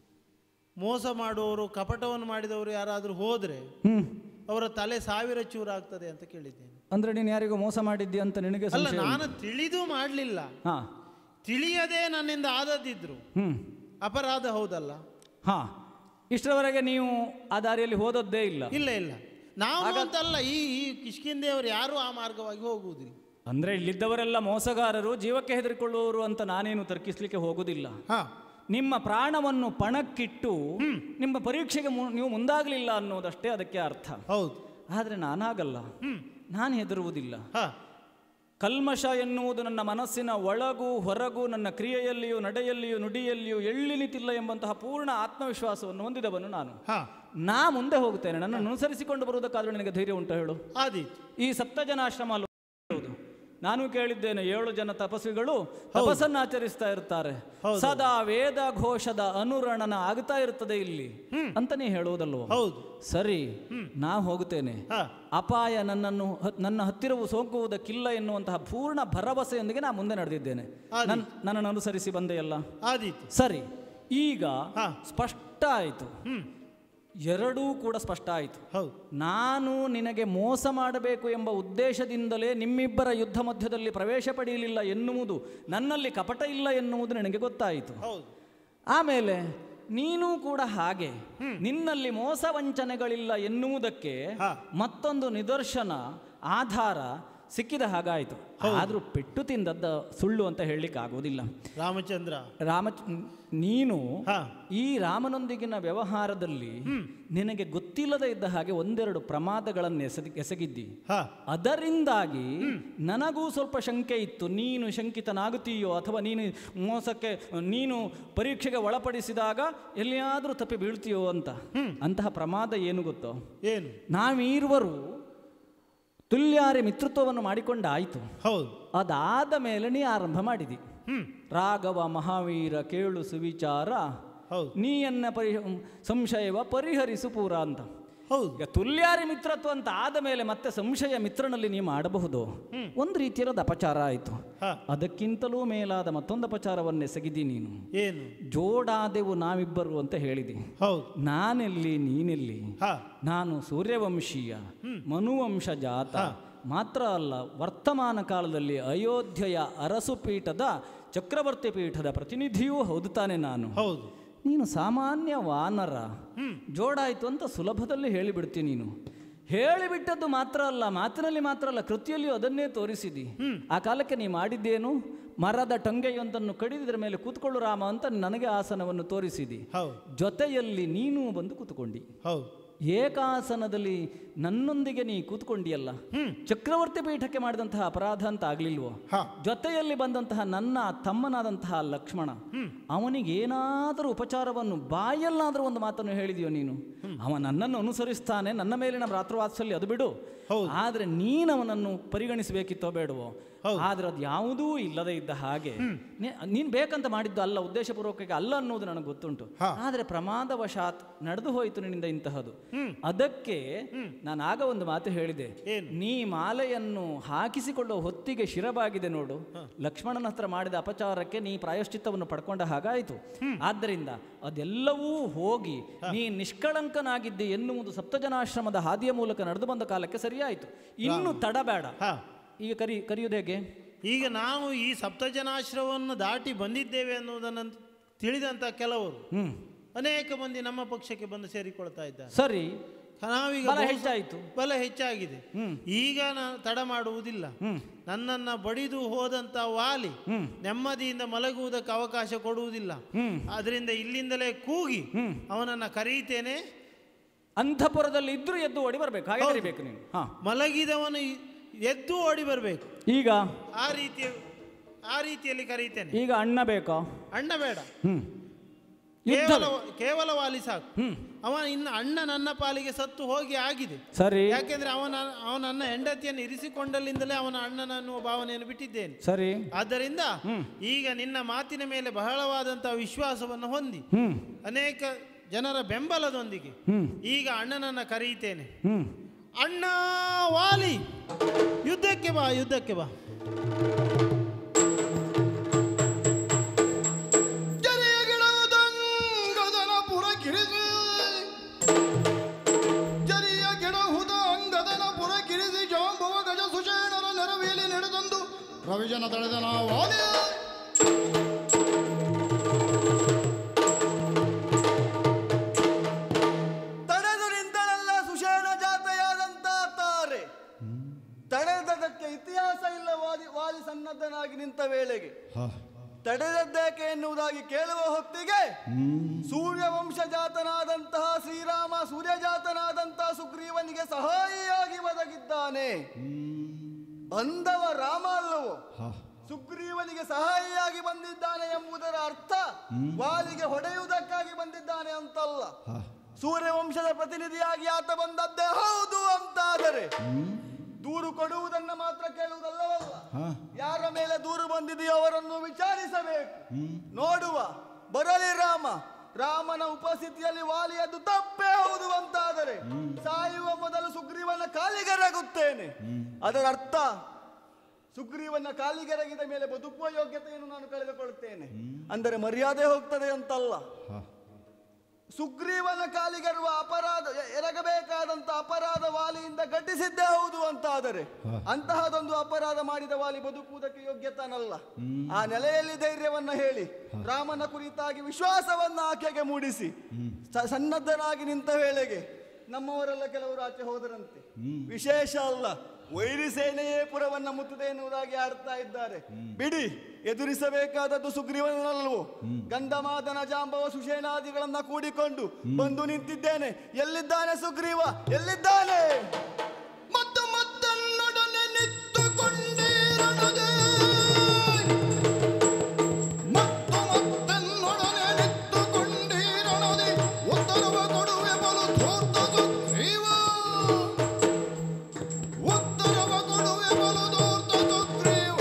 ಮೋಸ ಮಾಡುವವರು ಕಪಟವನ್ನು ಮಾಡಿದವರು ಯಾರಾದರೂ ಹೋದರೆ ಹ್ಮ್ ಅವರ ತಲೆ ಸಾವಿರ ಚೂರಾಗ್ತದೆ ಅಂತ ಕೇಳಿದ್ದೇನೆ ಅಂದ್ರೆ ನೀನು ಯಾರಿಗೂ ಮೋಸ ಮಾಡಿದ್ದಿ ಅಂತ ನಿನಗೆ ಅಲ್ಲ ಸಂಶಯ ನಾನು ತಿಳಿದು ಮಾಡಲಿಲ್ಲ ಹಾ ತಿಳಿಯದೆ ನನ್ನಿಂದ ಆದದ್ದಿದ್ರು ಹ್ಮ್ ಅಪರಾಧ ಹೌದಲ್ಲ ಹಾ ಇಷ್ಟರವರೆಗೆ ನೀವು ಆ ದಾರಿಯಲ್ಲಿ ಹೋದದ್ದೇ ಇಲ್ಲ ಇಲ್ಲ ಇಲ್ಲ ನಾವು ಅಂತಲ್ಲ ಈ ಈ ಕಿಷ್ಕಿಂದೆಯವರು ಯಾರು ಆ ಮಾರ್ಗವಾಗಿ ಹೋಗುವುದಿಲ್ಲ ಅಂದ್ರೆ ಇಲ್ಲಿದ್ದವರೆಲ್ಲ ಮೋಸಗಾರರು ಜೀವಕ್ಕೆ ಹೆದರಿಕೊಳ್ಳುವವರು ಅಂತ ನಾನೇನು ತರ್ಕಿಸ್ಲಿಕ್ಕೆ ಹೋಗುದಿಲ್ಲ ಹಾ ನಿಮ್ಮ ಪ್ರಾಣವನ್ನು ಪಣಕ್ಕಿಟ್ಟು ನಿಮ್ಮ ಪರೀಕ್ಷೆಗೆ ಮು- ನೀವು ಮುಂದಾಗಲಿಲ್ಲ ಅನ್ನೋದಷ್ಟೇ ಅದಕ್ಕೆ ಅರ್ಥ ಹೌದು ಆದರೆ ನಾನಾಗಲ್ಲ ನಾನು ಹೆದರುವುದಿಲ್ಲ ಹಾ ಕಲ್ಮಶ ಎನ್ನುವುದು ನನ್ನ ಮನಸ್ಸಿನ ಒಳಗೂ ಹೊರಗೂ ನನ್ನ ಕ್ರಿಯೆಯಲ್ಲಿಯೂ ನಡೆಯಲ್ಲಿಯೂ ನುಡಿಯಲ್ಲಿಯೂ ಎಳ್ಳಿ ನಿಂತಿಲ್ಲ ಎಂಬಂತಹ ಪೂರ್ಣ ಆತ್ಮವಿಶ್ವಾಸವನ್ನು ಹೊಂದಿದವನು ನಾನು ಹಾ ನಾ ಮುಂದೆ ಹೋಗ್ತೇನೆ ನನ್ನನ್ನು ಅನುಸರಿಸಿಕೊಂಡು ಬರುವುದಕ್ಕಾದ್ರೂ ನಿನಗೆ ಧೈರ್ಯ ಉಂಟು ಹೇಳು ಆದೀತು ಈ ಸಪ್ತಜನಾಶ್ರಮ ಅಲ್ವ ಹೌದು ನಾನು ಕೇಳಿದ್ದೇನೆ ಏಳು ಜನ ತಪಸ್ವಿಗಳು ತಪಸ್ಸನ್ನು ಆಚರಿಸ್ತಾ ಇರ್ತಾರೆ ಸದಾ ವೇದ ಘೋಷದ ಅನುರಣನ ಆಗ್ತಾ ಇರ್ತದೆ ಇಲ್ಲಿ ಅಂತ ನೀ ಹೇಳುವುದಲ್ವ ಹೌದು ಸರಿ ನಾ ಹೋಗುತ್ತೇನೆ ಹಾ ಅಪಾಯ ನನ್ನನ್ನು ಹ- ನನ್ನ ಹತ್ತಿರವು ಸೋಂಕುವುದಕ್ಕಿಲ್ಲ ಎನ್ನುವಂತಹ ಪೂರ್ಣ ಭರವಸೆಯೊಂದಿಗೆ ನಾ ಮುಂದೆ ನಡೆದಿದ್ದೇನೆ ನನ್ ನನ್ನನ್ನು ಅನುಸರಿಸಿ ಬಂದೆಯಲ್ಲ ಆದೀತು ಸರಿ ಈಗ ಹಾ. ಸ್ಪಷ್ಟ ಆಯಿತು ಹ್ಮ್ ಎರಡೂ ಕೂಡ ಸ್ಪಷ್ಟ ಆಯಿತು ಹೌದು ನಾನು ನಿನಗೆ ಮೋಸ ಮಾಡಬೇಕು ಎಂಬ ಉದ್ದೇಶದಿಂದಲೇ ನಿಮ್ಮಿಬ್ಬರ ಯುದ್ಧ ಮಧ್ಯದಲ್ಲಿ ಪ್ರವೇಶ ಪಡೆಯಲಿಲ್ಲ ಎನ್ನುವುದು ನನ್ನಲ್ಲಿ ಕಪಟ ಇಲ್ಲ ಎನ್ನುವುದು ನನಗೆ ಗೊತ್ತಾಯಿತು ಹೌದು ಆಮೇಲೆ ನೀನು ಕೂಡ ಹಾಗೆ ನಿನ್ನಲ್ಲಿ ಮೋಸ ವಂಚನೆಗಳಿಲ್ಲ ಎನ್ನುವುದಕ್ಕೆ ಹಾ. ಮತ್ತೊಂದು ನಿದರ್ಶನ ಆಧಾರ ಸಿಕ್ಕಿದ ಹಾಗಾಯಿತು ಆದರೂ ಪೆಟ್ಟು ತಿಂದದ್ದ ಸುಳ್ಳು ಅಂತ ಹೇಳಲಿಕ್ಕೆ ಆಗುವುದಿಲ್ಲ ರಾಮಚಂದ್ರ ರಾಮ ನೀನು ಹಾ ಈ ರಾಮನೊಂದಿಗಿನ ವ್ಯವಹಾರದಲ್ಲಿ ನಿನಗೆ ಗೊತ್ತಿಲ್ಲದೆ ಇದ್ದ ಹಾಗೆ ಒಂದೆರಡು ಪ್ರಮಾದಗಳನ್ನು ಎಸಗಿ ಎಸಗಿದ್ದಿ ಹಾ ಅದರಿಂದಾಗಿ ನನಗೂ ಸ್ವಲ್ಪ ಶಂಕೆ ಇತ್ತು ನೀನು ಶಂಕಿತನಾಗುತ್ತೀಯೋ ಅಥವಾ ನೀನು ಮೋಸಕ್ಕೆ ನೀನು ಪರೀಕ್ಷೆಗೆ ಒಳಪಡಿಸಿದಾಗ ಎಲ್ಲಿಯಾದರೂ ತಪ್ಪಿ ಬೀಳ್ತೀಯೋ ಅಂತ ಅಂತಹ ಪ್ರಮಾದ ಏನು ಗೊತ್ತೋ ಏನು ನಾವೀರುವರು ತುಲ್ಯಾರಿ ಮಿತ್ರತ್ವವನ್ನು ಮಾಡಿಕೊಂಡಾಯಿತು ಹೌದು ಅದಾದ ಮೇಲೆ ನೀ ಆರಂಭ ಮಾಡಿದಿ ಹ್ಮ್ ರಾಘವ ಮಹಾವೀರ ಕೇಳು ಸುವಿಚಾರ ಹೌದು ನೀಯನ್ನ ಪರಿ ಸಂಶಯವ ಪರಿಹರಿಸು ಪೂರ ಅಂತ ಹೌದು ಈಗ ತುಲ್ಯಾರಿ ಮಿತ್ರತ್ವ ಅಂತ ಆದ ಮೇಲೆ ಮತ್ತೆ ಸಂಶಯ ಮಿತ್ರನಲ್ಲಿ ನೀವು ಮಾಡಬಹುದು ಒಂದು ರೀತಿಯದ ಅಪಚಾರ ಆಯಿತು ಹಾ ಅದಕ್ಕಿಂತಲೂ ಮೇಲಾದ ಮತ್ತೊಂದು ಅಪಚಾರವನ್ನು ಎಸಗಿದಿ ನೀನು ಏನು ಜೋಡಾದೆವು ನಾವಿಬ್ಬರು ಅಂತ ಹೇಳಿದಿ ಹೌದು ನಾನೆಲ್ಲಿ ನೀನೆಲ್ಲಿ ಹಾ ನಾನು ಸೂರ್ಯವಂಶೀಯ ಮನುವಂಶ ಜಾತ ಮಾತ್ರ ಅಲ್ಲ ವರ್ತಮಾನ ಕಾಲದಲ್ಲಿ ಅಯೋಧ್ಯೆಯ ಅರಸು ಪೀಠದ ಚಕ್ರವರ್ತಿ ಪೀಠದ ಪ್ರತಿನಿಧಿಯೂ ಹೌದು ತಾನೆ ನಾನು ಹೌದು ನೀನು ಸಾಮಾನ್ಯ ವಾನರ ಜೋಡಾಯಿತು ಅಂತ ಸುಲಭದಲ್ಲಿ ಹೇಳಿಬಿಡ್ತೀನಿ ನೀನು ಹೇಳಿಬಿಟ್ಟದ್ದು ಮಾತ್ರ ಅಲ್ಲ ಮಾತಿನಲ್ಲಿ ಮಾತ್ರ ಅಲ್ಲ ಕೃತಿಯಲ್ಲಿಯೂ ಅದನ್ನೇ ತೋರಿಸಿದಿ ಆ ಕಾಲಕ್ಕೆ ನೀ ಮಾಡಿದ್ದೇನು ಮರದ ಟೊಂಗೆಯೊಂದನ್ನು ಕಡಿದಿದ್ರ ಮೇಲೆ ಕೂತ್ಕೊಳ್ಳು ರಾಮ ಅಂತ ನನಗೆ ಆಸನವನ್ನು ತೋರಿಸಿದಿ ಹೌದು ಜೊತೆಯಲ್ಲಿ ನೀನು ಬಂದು ಕೂತ್ಕೊಂಡಿ ಹೌದು ಏಕಾಸನದಲ್ಲಿ ನನ್ನೊಂದಿಗೆ ನೀ ಕೂತ್ಕೊಂಡಿಯಲ್ಲ ಚಕ್ರವರ್ತಿ ಪೀಠಕ್ಕೆ ಮಾಡಿದಂತಹ ಅಪರಾಧ ಅಂತ ಆಗ್ಲಿಲ್ವೋ ಹಾ ಜೊತೆಯಲ್ಲಿ ಬಂದಂತಹ ನನ್ನ ತಮ್ಮನಾದಂತಹ ಲಕ್ಷ್ಮಣ ಅವನಿಗೇನಾದರೂ ಉಪಚಾರವನ್ನು ಬಾಯಲ್ಲಾದರೂ ಒಂದು ಮಾತನ್ನು ಹೇಳಿದೆಯೋ ನೀನು ಅವ ನನ್ನನ್ನು ಅನುಸರಿಸ್ತಾನೆ ನನ್ನ ಮೇಲಿನ ಭ್ರಾತೃವಾತ್ಸಲ್ಯ ಅದು ಬಿಡು ಹೌದು. ಆದರೆ ನೀನು ಅವನನ್ನು ಪರಿಗಣಿಸಬೇಕಿತ್ತೋ ಬೇಡವೋ ಹೌದು. ಆದ್ರೆ ಅದು ಯಾವುದೂ ಇಲ್ಲದೆ ಇದ್ದ ಹಾಗೆ ನೀ- ನೀನ್ ಬೇಕಂತ ಮಾಡಿದ್ದು ಅಲ್ಲ ಉದ್ದೇಶಪೂರ್ವಕವಾಗಿ ಅಲ್ಲ ಅನ್ನೋದು ನನಗೆ ಗೊತ್ತುಂಟು ಹಾ. ಆದ್ರೆ ಪ್ರಮಾದವಶಾತ್ ನಡೆದು ಹೋಯಿತು ನಿನ್ನಿಂದ ಇಂತಹದು ಅದಕ್ಕೆ ನಾನು ಆಗ ಒಂದು ಮಾತು ಹೇಳಿದೆ ಏನು? ನೀ ಮಾಲೆಯನ್ನು ಹಾಕಿಸಿಕೊಳ್ಳುವ ಹೊತ್ತಿಗೆ ಶಿರಬಾಗಿದೆ ನೋಡು ಲಕ್ಷ್ಮಣನ ಹತ್ರ ಮಾಡಿದ ಅಪಚಾರಕ್ಕೆ ನೀ ಪ್ರಾಯಶ್ಚಿತ್ತವನ್ನು ಪಡ್ಕೊಂಡ ಹಾಗಾಯಿತು ಆದ್ದರಿಂದ ಅದೆಲ್ಲವೂ ಹೋಗಿ ನೀ ನಿಷ್ಕಳಂಕನಾಗಿದ್ದೆ ಎನ್ನುವುದು ಸಪ್ತಜನಾಶ್ರಮದ ಹಾದಿಯ ಮೂಲಕ ನಡೆದು ಬಂದ ಕಾಲಕ್ಕೆ ಸರಿಯಾಯಿತು ಇನ್ನು ತಡಬೇಡ ಹಾ ಈಗ ಕರಿ ಕರೆಯುವುದು ಹೇಗೆ ಈಗ ನಾವು ಈ ಸಪ್ತಜನಾಶ್ರವನ್ನು ದಾಟಿ ಬಂದಿದ್ದೇವೆ ಅನ್ನುವುದನ್ನು ತಿಳಿದಂಥ ಕೆಲವರು ಹ್ಮ್ ಅನೇಕ ಮಂದಿ ನಮ್ಮ ಪಕ್ಷಕ್ಕೆ ಬಂದು ಸೇರಿಕೊಳ್ತಾ ಇದ್ದಾರೆ ಸರಿ ನಾವೀಗ ಬಲ ಬಹು- ಹೆಚ್ಚಾಯಿತು. ಬಲ ಹೆಚ್ಚಾಗಿದೆ ಹ್ಮ್. ಈಗ ನಾನು ತಡ ಮಾಡುವುದಿಲ್ಲ ಹ್ಮ್. ನನ್ನನ್ನ ಬಡಿದು ಹೋದಂತ ವಾಲಿ ಹ್ಮ್. ನೆಮ್ಮದಿಯಿಂದ ಮಲಗುವುದಕ್ಕೆ ಅವಕಾಶ ಕೊಡುವುದಿಲ್ಲ ಹ್ಮ್. ಅದರಿಂದ ಇಲ್ಲಿಂದಲೇ ಕೂಗಿ ಹ್ಮ್. ಅವನನ್ನ ಕರೆಯುತ್ತೇನೆ ಅಂಧಪುರದಲ್ಲಿ ಇದ್ರೂ ಎದ್ದು ಓಡಿ ಬರ್ಬೇಕು ಹಾಗೆ ಹೌದು. ಕರಿಬೇಕು ನೀನು ಹಾ ಮಲಗಿದವನು ಇ- ಎದ್ದು ಓಡಿ ಬರಬೇಕು ಈಗ ಆ ರೀತಿಯ ಆ ರೀತಿಯಲ್ಲಿ ಕರೀತೇನೆ ಈಗ ಅಣ್ಣ ಬೇಕಾ ಅಣ್ಣ ಬೇಡ ಹ್ಮ್ ಯುದ್ಧ ಕೇವಲ ಕೇವಲ ವಾಲಿ ಸಾಕು ಹ್ಮ್ ಅವ ಇನ್ನು ಅಣ್ಣ ನನ್ನ ಪಾಲಿಗೆ ಸತ್ತು ಹೋಗಿ ಆಗಿದೆ ಸರಿ ಯಾಕೆಂದ್ರೆ ಅವನ ಅವನನ್ನ ಹೆಂಡತಿಯನ್ನು ಇರಿಸಿಕೊಂಡಲ್ಲಿಂದಲೇ ಅವನ ಅಣ್ಣನ ಅನ್ನುವ ಭಾವನೆಯನ್ನು ಬಿಟ್ಟಿದ್ದೇನೆ ಸರಿ ಆದ್ದರಿಂದ ಹ್ಮ್. ಈಗ ನಿನ್ನ ಮಾತಿನ ಮೇಲೆ ಬಹಳವಾದಂತಹ ವಿಶ್ವಾಸವನ್ನು ಹೊಂದಿ ಹ್ಮ್ ಅನೇಕ ಜನರ ಬೆಂಬಲದೊಂದಿಗೆ ಹ್ಮ್ ಈಗ ಅಣ್ಣನನ್ನ ಕರೆಯುತ್ತೇನೆ ಹ್ಮ್ ಅಣ್ಣ ವಾಲಿ ಯುದ್ಧಕ್ಕೆ ಬಾ ಯುದ್ಧಕ್ಕೆ ಬಾ ಕೆರೆಯ ಗಿಡವುದಂಗದನ ಪುರಕಿರಿಸಿ ಕೆರೆಯ ಗಿಡಹುದ ಅಂಗದನ ಪುರಕಿರಿಸಿ ಜಾಂಬುವ ಗಜ ಸುಷೇಣರ ನೆರವೇಲಿ ನಡೆದಂದು ರವಿಜನ ತಳೆದನ ವಾಲಿ ತಡೆದು ನಿಂತಳೆಲ್ಲ ಸುಷೇಣ ಜಾತೆಯಾದಂತ ತಾರೆ ತಡೆದದಕ್ಕೆ ಇತಿಹಾಸ ಇಲ್ಲ ವಾದಿ ವಾದಿ ಸನ್ನದ್ಧನಾಗಿ ನಿಂತ ವೇಳೆಗೆ ತಡೆದದ್ದೇಕೆ ಎನ್ನುವುದಾಗಿ ಕೇಳುವ ಹೊತ್ತಿಗೆ ಸೂರ್ಯವಂಶ ಜಾತನಾದಂತಹ ಶ್ರೀರಾಮ ಸೂರ್ಯಜಾತನಾದಂತಹ ಸುಗ್ರೀವನಿಗೆ ಸಹಾಯಿಯಾಗಿ ಒದಗಿದ್ದಾನೆ ಬಂದವ ರಾಮ ಅಲ್ಲವೋ ಸುಗ್ರೀವನಿಗೆ ಸಹಾಯಿಯಾಗಿ ಬಂದಿದ್ದಾನೆ ಎಂಬುದರ ಅರ್ಥ ವಾಲಿಗೆ ಹೊಡೆಯುವುದಕ್ಕಾಗಿ ಬಂದಿದ್ದಾನೆ ಅಂತಲ್ಲ ಸೂರ್ಯವಂಶದ ಪ್ರತಿನಿಧಿಯಾಗಿ ಆತ ಬಂದದ್ದೇ ಹೌದು ಅಂತಾದರೆ ದೂರು ಕೊಡುವುದನ್ನ ಮಾತ್ರ ಕೇಳುವುದಲ್ಲವಲ್ಲ ಯಾರ ಮೇಲೆ ದೂರು ಬಂದಿದೆಯೋ ಅವರನ್ನು ವಿಚಾರಿಸಬೇಕು ನೋಡುವ ಬರಲಿ ರಾಮ ರಾಮನ ಉಪಸ್ಥಿತಿಯಲ್ಲಿ ವಾಲಿಯದ್ದು ತಪ್ಪೇ ಹೌದು ಅಂತಾದರೆ ಸಾಯುವ ಮೊದಲು ಸುಗ್ರೀವನ ಕಾಲಿಗೆರಗುತ್ತೇನೆ ಅದರ ಅರ್ಥ ಸುಗ್ರೀವನ ಕಾಲಿಗೆರಗಿದ ಮೇಲೆ ಬದುಕುವ ಯೋಗ್ಯತೆಯನ್ನು ನಾನು ಕಳೆದುಕೊಳ್ಳುತ್ತೇನೆ ಅಂದರೆ ಮರ್ಯಾದೆ ಹೋಗ್ತದೆ ಅಂತಲ್ಲ ಸುಗ್ರೀವನ ಕಾಲಿಗೆರುವ ಅಪರಾಧ ಎ- ಎರಗಬೇಕಾದಂತ ಅಪರಾಧ ವಾಲಿಯಿಂದ ಘಟಿಸಿದ್ದೇ ಹೌದು ಅಂತಾದರೆ ಅಂತಹದೊಂದು ಅಪರಾಧ ಮಾಡಿದ ವಾಲಿ ಬದುಕುವುದಕ್ಕೆ ಯೋಗ್ಯತನಲ್ಲ ಆ ನೆಲೆಯಲ್ಲಿ ಧೈರ್ಯವನ್ನ ಹೇಳಿ ರಾಮನ ಕುರಿತಾಗಿ ವಿಶ್ವಾಸವನ್ನ ಆಕೆಗೆ ಮೂಡಿಸಿ ಸ- ಸನ್ನದ್ಧನಾಗಿ ನಿಂತ ವೇಳೆಗೆ ನಮ್ಮವರೆಲ್ಲ ಕೆಲವರು ಆಚೆ ಹೋದರಂತೆ ವಿಶೇಷ ಅಲ್ಲ ವೈರಿ ಸೇನೆಯೇ ಪುರವನ್ನ ಮುತ್ತದೆ ಎನ್ನುವುದಾಗಿ ಆಡ್ತಾ ಇದ್ದಾರೆ ಬಿಡಿ ಎದುರಿಸಬೇಕಾದದ್ದು ಸುಗ್ರೀವನಲ್ಲವೋ ಗಂಧಮಾದನ ಜಾಂಬವ ಸುಷೇನಾದಿಗಳನ್ನ ಕೂಡಿಕೊಂಡು ಬಂದು ನಿಂತಿದ್ದೇನೆ ಎಲ್ಲಿದ್ದಾನೆ ಸುಗ್ರೀವ ಎಲ್ಲಿದ್ದಾನೆ ಮತ್ತು ಮತ್ತನ್ನೊಡನೆ ನಿತ್ತುಕೊಂಡಿರದೆ ಮತ್ತು ಮತ್ತನ್ನೊಡನೆ ನಿತ್ತುಕೊಂಡಿರದೆ ಉತ್ತರವ ಕೊಡುವೆ ಬಲು ಧೂರ್ತ ಸುಗ್ರೀವ ಉತ್ತರವ ಕೊಡುವೆ ಬಲು ಧೂರ್ತ ಸುಗ್ರೀವ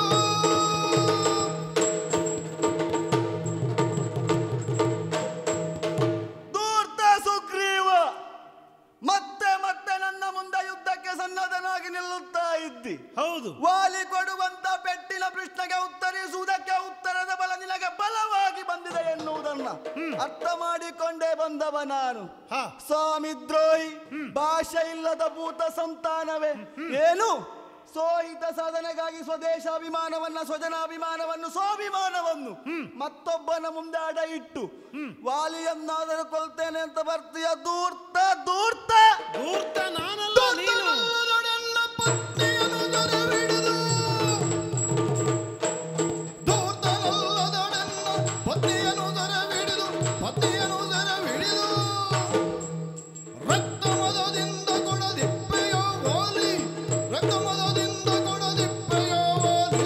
ದೂರ್ತ ಸುಗ್ರೀವ ಮತ್ತೆ ಮತ್ತೆ ನನ್ನ ಮುಂದೆ ಯುದ್ಧಕ್ಕೆ ಸನ್ನದ್ಧನಾಗಿ ನಿಲ್ಲುತ್ತಾ ಇದ್ದಿ ಹೌದು ವಾಲಿ ಕೊಡುವಂತ ಪೆಟ್ಟಿನ ಪ್ರಶ್ನೆಗೆ ಉತ್ತರಿಸುವುದಕ್ಕೆ ಉತ್ತರದ ಬಲ ನಿನಗೆ ಬಲವಾಗಿ ಬಂದಿದೆ ಎನ್ನುವುದನ್ನ ಅರ್ಥ ಮಾಡಿಕೊಂಡೇ ಬಂದವ ನಾನು ಹಾ ಸ್ವಾಮಿ ದ್ರೋಹಿ ಭಾಷೆ ಇಲ್ಲದ ಭೂತ ಸಂತಾನವೇ ಏನು ಸೋಹಿತ ಸಾಧನೆಗಾಗಿ ಸ್ವದೇಶಾಭಿಮಾನವನ್ನ ಸ್ವಜನಾಭಿಮಾನವನ್ನು ಸ್ವಾಭಿಮಾನವನ್ನು ಮತ್ತೊಬ್ಬನ ಮುಂದೆ ಅಡ ಇಟ್ಟು ವಾಲಿಯನ್ನಾದರೂ ಕೊಲ್ತೇನೆ ಅಂತ ಬರ್ತೀಯ ದೂರ್ತ ದೂರ್ತ ಧೂರ್ತ ನಾನಲ್ಲ ನೀನು ಧೂರ್ತನಲ್ಲದೊಡೆನ್ನ ಪತ್ನಿಯನ್ನು ದೊರೆವಿಡಿದು. ಧೂರ್ತನಲ್ಲದೊಡೆನ್ನ ಪತ್ನಿಯನ್ನು ದೊರೆವಿಡಿದು, ಪತ್ನಿಯನ್ನು ದೊರೆವಿಡಿದು. ರಕ್ತಮದದಿಂದ ಕೊಡದಿಪ್ಪೆಯ ವಾಲಿ, ರಕ್ತಮದದಿಂದ ಕೊಡದಿಪ್ಪೆಯ ವಾಲಿ.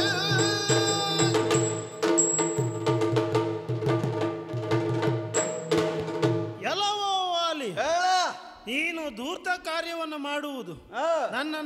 ಎಲ್ಲವೋ ವಾಲಿ ಹೇಳ ನೀನು ಧೂರ್ತ ಕಾರ್ಯವನ್ನು ಮಾಡುವುದು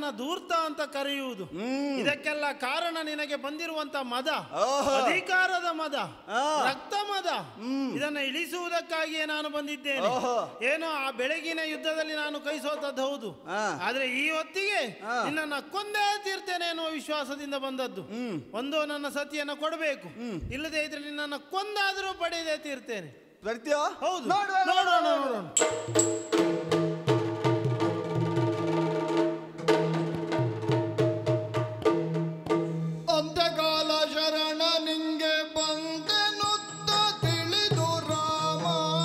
ಧೂರ್ತ ಅಂತ ಕರೆಯುವುದು ಇದಕ್ಕೆಲ್ಲ ಕಾರಣ ನಿನಗೆ ಬಂದಿರುವಂತ ಮದ ಆಹಾ. ಅಧಿಕಾರದ ಮದ ಆ. ರಕ್ತ ಮದ ಇದನ್ನ ಇಳಿಸುವುದಕ್ಕಾಗಿಯೇ ನಾನು ಬಂದಿದ್ದೇನೆ ಆಹಾ. ಏನೋ ಆ ಬೆಳಗಿನ ಯುದ್ಧದಲ್ಲಿ ನಾನು ಕೈ ಸೋತದ್ದು ಹೌದು ಆ. ಆದ್ರೆ ಈ ಹೊತ್ತಿಗೆ ಆ. ನಿನ್ನನ್ನ ಕೊಂದೇ ತೀರ್ತೇನೆ ಎನ್ನುವ ವಿಶ್ವಾಸದಿಂದ ಬಂದದ್ದು ಒಂದು ನನ್ನ ಸತಿಯನ್ನ ಕೊಡಬೇಕು ಇಲ್ಲದೆ ಇದ್ರೆ ನಿನ್ನನ್ನ ಕೊಂದಾದರೂ ಪಡೆಯದೇ ತೀರ್ತೇನೆ ಬರ್ತೀಯೋ ಹೌದು ನೋಡುವ, ನೋಡೋಣ ನೋಡುವ. ನೋಡೋಣ ಅಂತ್ಯಕಾಲ ಶರಣ ನಿಂಗೆ ಬಂದೆನುತ್ತ ತಿಳಿದು ರಾಮ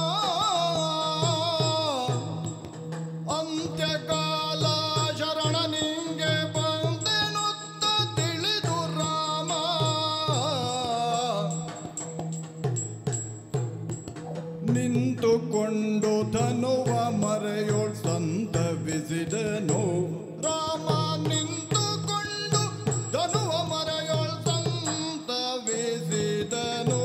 ಅಂತ್ಯಕಾಲ ಶರಣ ನಿಂಗೆ ಬಂದೆನುತ್ತ ತಿಳಿದು ರಾಮ ನಿಂತುಕೊಂಡು ಧನುವ ಮರೆಯೋಳ್ ಸಂತವಿಸಿದನು ರಾಮ ನಿಂತುಕೊಂಡು ಧನುವ ಮರೆಯೋಳ್ ಸಂತವಿಸಿದನು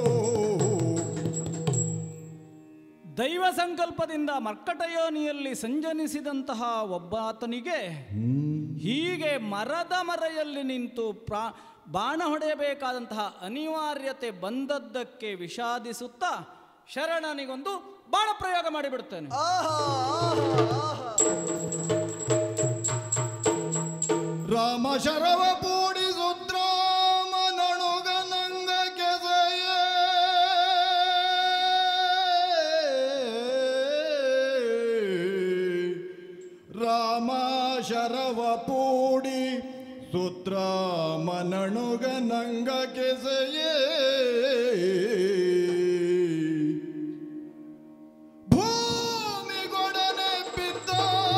ದೈವ ಸಂಕಲ್ಪದಿಂದ ಮರ್ಕಟಯೋನಿಯಲ್ಲಿ ಸಂಜನಿಸಿದಂತಹ ಒಬ್ಬಾತನಿಗೆ ಹೀಗೆ ಮರದ ಮರೆಯಲ್ಲಿ ನಿಂತು ಪ್ರಾ ಬಾಣ ಹೊಡೆಯಬೇಕಾದಂತಹ ಅನಿವಾರ್ಯತೆ ಬಂದದ್ದಕ್ಕೆ ವಿಷಾದಿಸುತ್ತಾ ಶರಣನಿಗೊಂದು ಬಾಣ ಪ್ರಯೋಗ ಮಾಡಿಬಿಡ್ತೇನೆ ಆಹಾ, ಆಹಾ, ಆಹಾ. ರಾಮ ಶರವ ಪೂಡಿಸುದ್ರಾಮನಣುಗ ನಂಗ ಕೆಸೆಯೇ ರಾಮ ಶರವ ಪೂಡಿ ಸುತ್ರಾಮನಣುಗ ನಂಗ ಕೆಸೆಯೇ ಭೂಮಿಗೊಡನೆ ಬಿದ್ದ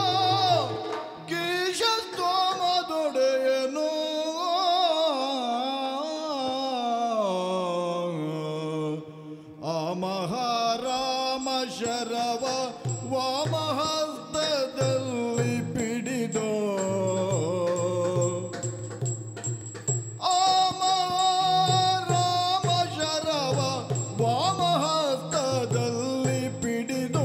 ಕೇಶಸ್ತೋಮದೊಡೆಯನು ಆ ಮಹಾರಾಮ ಶರವ ವಾಮಹಸ್ತದಲ್ಲಿ ಪಿಡಿದೋ ರಾಮ ಶರವ ವಾಮಹಸ್ತದಲ್ಲಿ ಪಿಡಿದು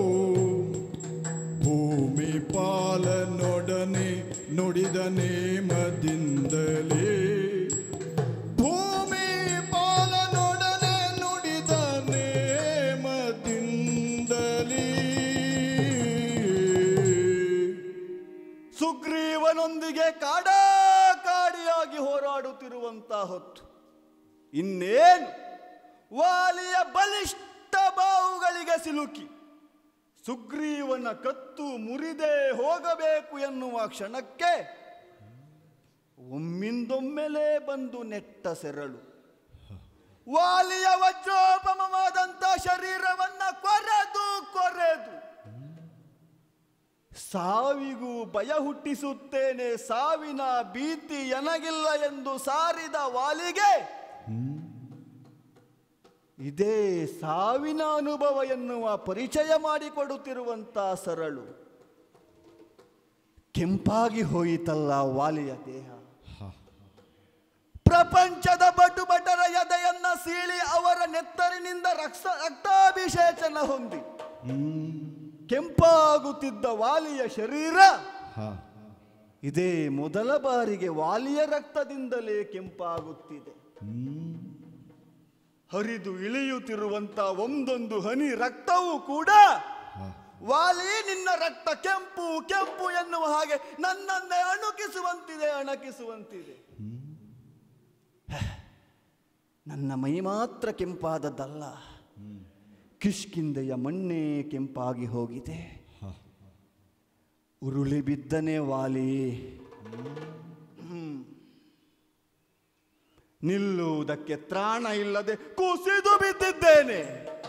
ಭೂಮಿ ಪಾಲನೊಡನೆ ನುಡಿದ ನೇಮದಿಂದಲೇ ಭೂಮಿ ಪಾಲನೊಡನೆ ನುಡಿದ ನೇಮದಿಂದಲೇ ಸುಗ್ರೀವನೊಂದಿಗೆ ಕಾಡಾ ಕಾಡಿಯಾಗಿ ಹೋರಾಡುತ್ತಿರುವಂತ ಹೊತ್ತು ಇನ್ನೇನು ವಾಲಿಯ ಬಲಿಷ್ಠ ಬಾಹುಗಳಿಗೆ ಸಿಲುಕಿ ಸುಗ್ರೀವನ ಕತ್ತು ಮುರಿದೇ ಹೋಗಬೇಕು ಎನ್ನುವ ಕ್ಷಣಕ್ಕೆ ಒಮ್ಮಿಂದೊಮ್ಮೆಲೇ ಬಂದು ನೆಟ್ಟ ಸೆರಳು ವಾಲಿಯ ವಜ್ರೋಪಮವಾದಂಥ ಶರೀರವನ್ನ ಕೊರೆದು ಕೊರೆದು ಸಾವಿಗೂ ಭಯ ಹುಟ್ಟಿಸುತ್ತೇನೆ ಸಾವಿನ ಭೀತಿ ಎನಗಿಲ್ಲ ಎಂದು ಸಾರಿದ ವಾಲಿಗೆ ಇದೇ ಸಾವಿನ ಅನುಭವ ಎನ್ನುವ ಪರಿಚಯ ಮಾಡಿಕೊಡುತ್ತಿರುವಂತ ಸರಳು ಕೆಂಪಾಗಿ ಹೋಯಿತಲ್ಲ ವಾಲಿಯ ದೇಹ ಪ್ರಪಂಚದ ಬಟು ಬಟರ ಎದೆಯನ್ನ ಸೀಳಿ ಅವರ ನೆತ್ತರಿನಿಂದ ರಕ್ತ ರಕ್ತಾಭಿಷೇಚನ ಹೊಂದಿ ಕೆಂಪಾಗುತ್ತಿದ್ದ ವಾಲಿಯ ಶರೀರ ಇದೇ ಮೊದಲ ಬಾರಿಗೆ ವಾಲಿಯ ರಕ್ತದಿಂದಲೇ ಕೆಂಪಾಗುತ್ತಿದೆ ಹರಿದು ಇಳಿಯುತ್ತಿರುವಂತ ಒಂದೊಂದು ಹನಿ ರಕ್ತವೂ ಕೂಡ ವಾಲಿ ನಿನ್ನ ರಕ್ತ ಕೆಂಪು ಕೆಂಪು ಎನ್ನುವ ಹಾಗೆ ನನ್ನನ್ನೇ ಅಣುಕಿಸುವಂತಿದೆ ಅಣಕಿಸುವಂತಿದೆ ನನ್ನ ಮೈ ಮಾತ್ರ ಕೆಂಪಾದದ್ದಲ್ಲ ಕಿಷ್ಕಿಂದೆಯ ಮಣ್ಣೇ ಕೆಂಪಾಗಿ ಹೋಗಿದೆ ಉರುಳಿ ಬಿದ್ದನೆ ವಾಲಿ ಹ್ಮ್. ನಿಲ್ಲುವುದಕ್ಕೆ ತ್ರಾಣ ಇಲ್ಲದೆ ಕುಸಿದು ಬಿದ್ದಿದ್ದೇನೆ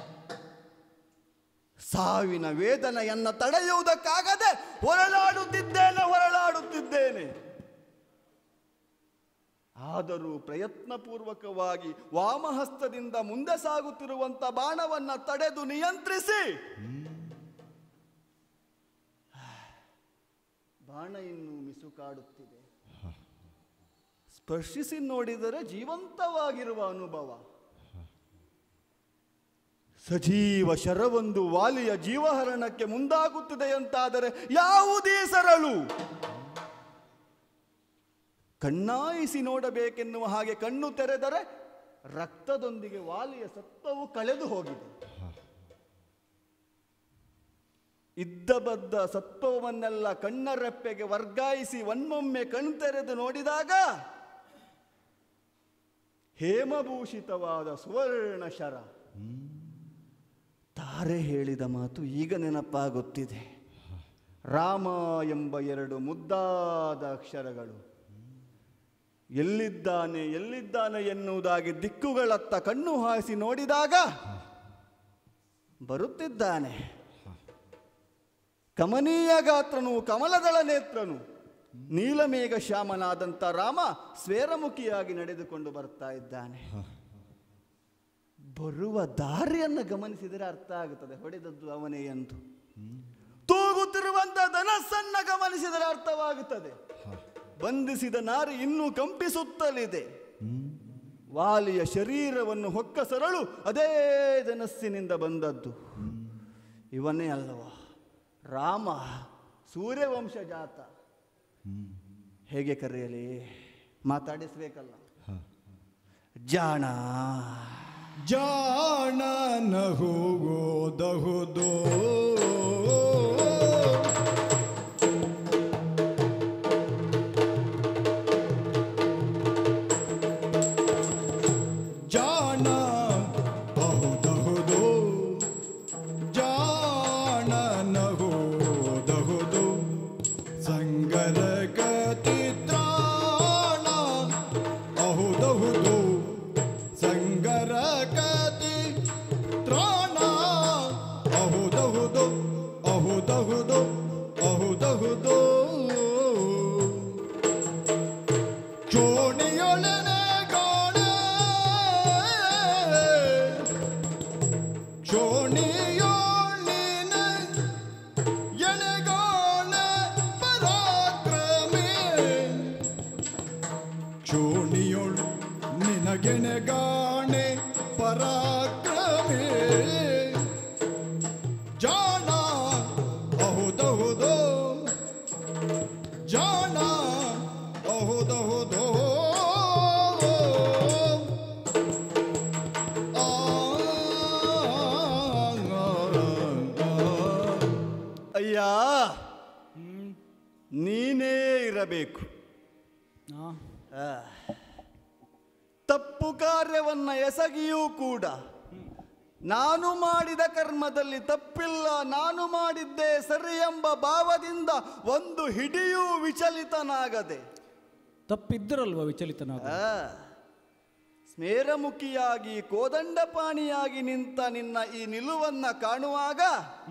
ಸಾವಿನ ವೇದನೆಯನ್ನ ತಡೆಯುವುದಕ್ಕಾಗದೆ ಹೊರಳಾಡುತ್ತಿದ್ದೇನೆ ಹೊರಳಾಡುತ್ತಿದ್ದೇನೆ ಆದರೂ ಪ್ರಯತ್ನಪೂರ್ವಕವಾಗಿ ವಾಮಹಸ್ತದಿಂದ ಮುಂದೆ ಸಾಗುತ್ತಿರುವಂತ ಬಾಣವನ್ನ ತಡೆದು ನಿಯಂತ್ರಿಸಿ ಬಾಣ ಇನ್ನೂ ಮಿಸುಕಾಡುತ್ತಿದೆ ಸ್ಪರ್ಶಿಸಿ ನೋಡಿದರೆ ಜೀವಂತವಾಗಿರುವ ಅನುಭವ ಸಜೀವ ಶರವೊಂದು ವಾಲಿಯ ಜೀವಹರಣಕ್ಕೆ ಮುಂದಾಗುತ್ತಿದೆ ಅಂತಾದರೆ ಯಾವುದೇ ಸರಳು ಕಣ್ಣಾಯಿಸಿ ನೋಡಬೇಕೆನ್ನುವ ಹಾಗೆ ಕಣ್ಣು ತೆರೆದರೆ ರಕ್ತದೊಂದಿಗೆ ವಾಲಿಯ ಸತ್ವವು ಕಳೆದು ಹೋಗಿದೆ ಇದ್ದ ಬದ್ದ ಸತ್ವವನ್ನೆಲ್ಲ ಕಣ್ಣರೆಪ್ಪೆಗೆ ವರ್ಗಾಯಿಸಿ ಒಮ್ಮೊಮ್ಮೆ ಕಣ್ತೆರೆದು ನೋಡಿದಾಗ ಹೇಮಭೂಷಿತವಾದ ಸುವರ್ಣ ಶರ ತಾರೆ ಹೇಳಿದ ಮಾತು ಈಗ ನೆನಪಾಗುತ್ತಿದೆ ರಾಮ ಎಂಬ ಎರಡು ಮುದ್ದಾದ ಅಕ್ಷರಗಳು ಎಲ್ಲಿದ್ದಾನೆ ಎಲ್ಲಿದ್ದಾನೆ ಎನ್ನುವುದಾಗಿ ದಿಕ್ಕುಗಳತ್ತ ಕಣ್ಣು ಹಾಯಿಸಿ ನೋಡಿದಾಗ ಬರುತ್ತಿದ್ದಾನೆ ಕಮನೀಯ ಗಾತ್ರನು ಕಮಲದಳ ನೇತ್ರನು ನೀಲಮೇಘ ಶ್ಯಾಮನಾದಂಥ ರಾಮ ಸ್ವೇರಮುಖಿಯಾಗಿ ನಡೆದುಕೊಂಡು ಬರ್ತಾ ಇದ್ದಾನೆ ಬರುವ ದಾರಿಯನ್ನು ಗಮನಿಸಿದರೆ ಅರ್ಥ ಆಗುತ್ತದೆ ಹೊಡೆದದ್ದು ಅವನೇ ಎಂದು ತೂಗುತ್ತಿರುವಂತ ಧನಸ್ಸನ್ನ ಗಮನಿಸಿದರೆ ಅರ್ಥವಾಗುತ್ತದೆ ಬಂಧಿಸಿದ ನಾರಿ ಇನ್ನೂ ಕಂಪಿಸುತ್ತಲಿದೆ ವಾಲಿಯ ಶರೀರವನ್ನು ಹೊಕ್ಕ ಸರಳು ಅದೇ ಧನಸ್ಸಿನಿಂದ ಬಂದದ್ದು ಇವನೇ ಅಲ್ಲವ ರಾಮ ಸೂರ್ಯವಂಶ ಜಾತ ಹೇಗೆ ಕರೆಯಲಿ ಮಾತಾಡಿಸ್ಬೇಕಲ್ಲ ಜಾಣ ಜಾಣನ ಹೋಗೋದಹುದೋ ಜಾಣ ಬಹುದಹುದು ಜಾಣನ ಹೋದಹುದು ಸಂಗರ ಕತಿತ್ರಾಣ ಅಹುದಹುದು ಸಂಗರ ಕತಿ ತ್ರಾಣ ಅಹುದಹುದು ಅಹುದಹುದು ಅಹುದಹುದು ಚೋಣಿಯೊಳನೆ ಗಾಣೆ ಚೋಣಿಯೋಳಿನ ಎಣೆಗಾಣ ಪರಾಕ್ರಮಿ ಚೋಣಿಯೊಳು ನಿನಗೆಣೆಗಾಣೆ ಪರಾಕ್ರಮಿ ಜಾಣ ಅಹುದಹುದೋ ಜಾಣ ಅಹುದಹುದೋ ಆ, ಅಯ್ಯ ನೀನೇ ಇರಬೇಕು ಆ. ತಪ್ಪು ಕಾರ್ಯವನ್ನ ಎಸಗಿಯೂ ಕೂಡ ನಾನು ಮಾಡಿದ ಕರ್ಮದಲ್ಲಿ ತಪ್ಪಿಲ್ಲ ನಾನು ಮಾಡಿದ್ದೆ ಸರಿ ಎಂಬ ಭಾವದಿಂದ ಒಂದು ಹಿಡಿಯೂ ವಿಚಲಿತನಾಗದೆ ತಪ್ಪಿದ್ದರಲ್ವ ವಿಚಲಿತನಾಗ ಆ, ಸ್ಮೇರಮುಖಿಯಾಗಿ ಕೋದಂಡಪಾಣಿಯಾಗಿ ನಿಂತ ನಿನ್ನ ಈ ನಿಲುವನ್ನ ಕಾಣುವಾಗ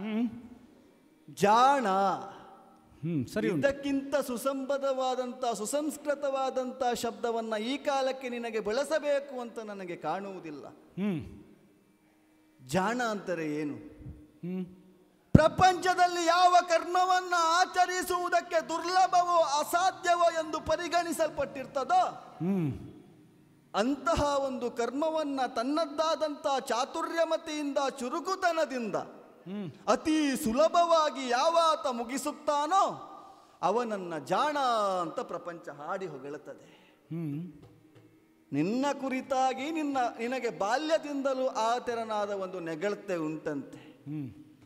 ಜಾಣ ಹ್ಮ್ ಸರಿ ಉಂಟು ಇದಕ್ಕಿಂತ ಸುಸಂಬದ್ಧವಾದಂಥ ಸುಸಂಸ್ಕೃತವಾದಂಥ ಶಬ್ದವನ್ನ ಈ ಕಾಲಕ್ಕೆ ನಿನಗೆ ಬಳಸಬೇಕು ಅಂತ ನನಗೆ ಕಾಣುವುದಿಲ್ಲ ಹ್ಮ್ ಜಾಣ ಅಂತಾರೆ ಏನು ಹ್ಮ್ ಪ್ರಪಂಚದಲ್ಲಿ ಯಾವ ಕರ್ಮವನ್ನ ಆಚರಿಸುವುದಕ್ಕೆ ದುರ್ಲಭವೋ ಅಸಾಧ್ಯವೋ ಎಂದು ಪರಿಗಣಿಸಲ್ಪಟ್ಟಿರ್ತದೋ ಹ್ಮ್ ಅಂತಹ ಒಂದು ಕರ್ಮವನ್ನ ತನ್ನದ್ದಾದಂಥ ಚಾತುರ್ಯಮತಿಯಿಂದ ಚುರುಕುತನದಿಂದ ಅತಿ ಸುಲಭವಾಗಿ ಯಾವಾತ ಮುಗಿಸುತ್ತಾನೋ ಅವನನ್ನ ಜಾಣ ಅಂತ ಪ್ರಪಂಚ ಹಾಡಿ ಹೊಗಳುತ್ತದೆ ಹ್ಮ್ ನಿನ್ನ ಕುರಿತಾಗಿ ನಿನ್ನ ನಿನಗೆ ಬಾಲ್ಯದಿಂದಲೂ ಆ ತೆರನಾದ ಒಂದು ನೆಗಳತೆ ಉಂಟಂತೆ ಹ್ಮ್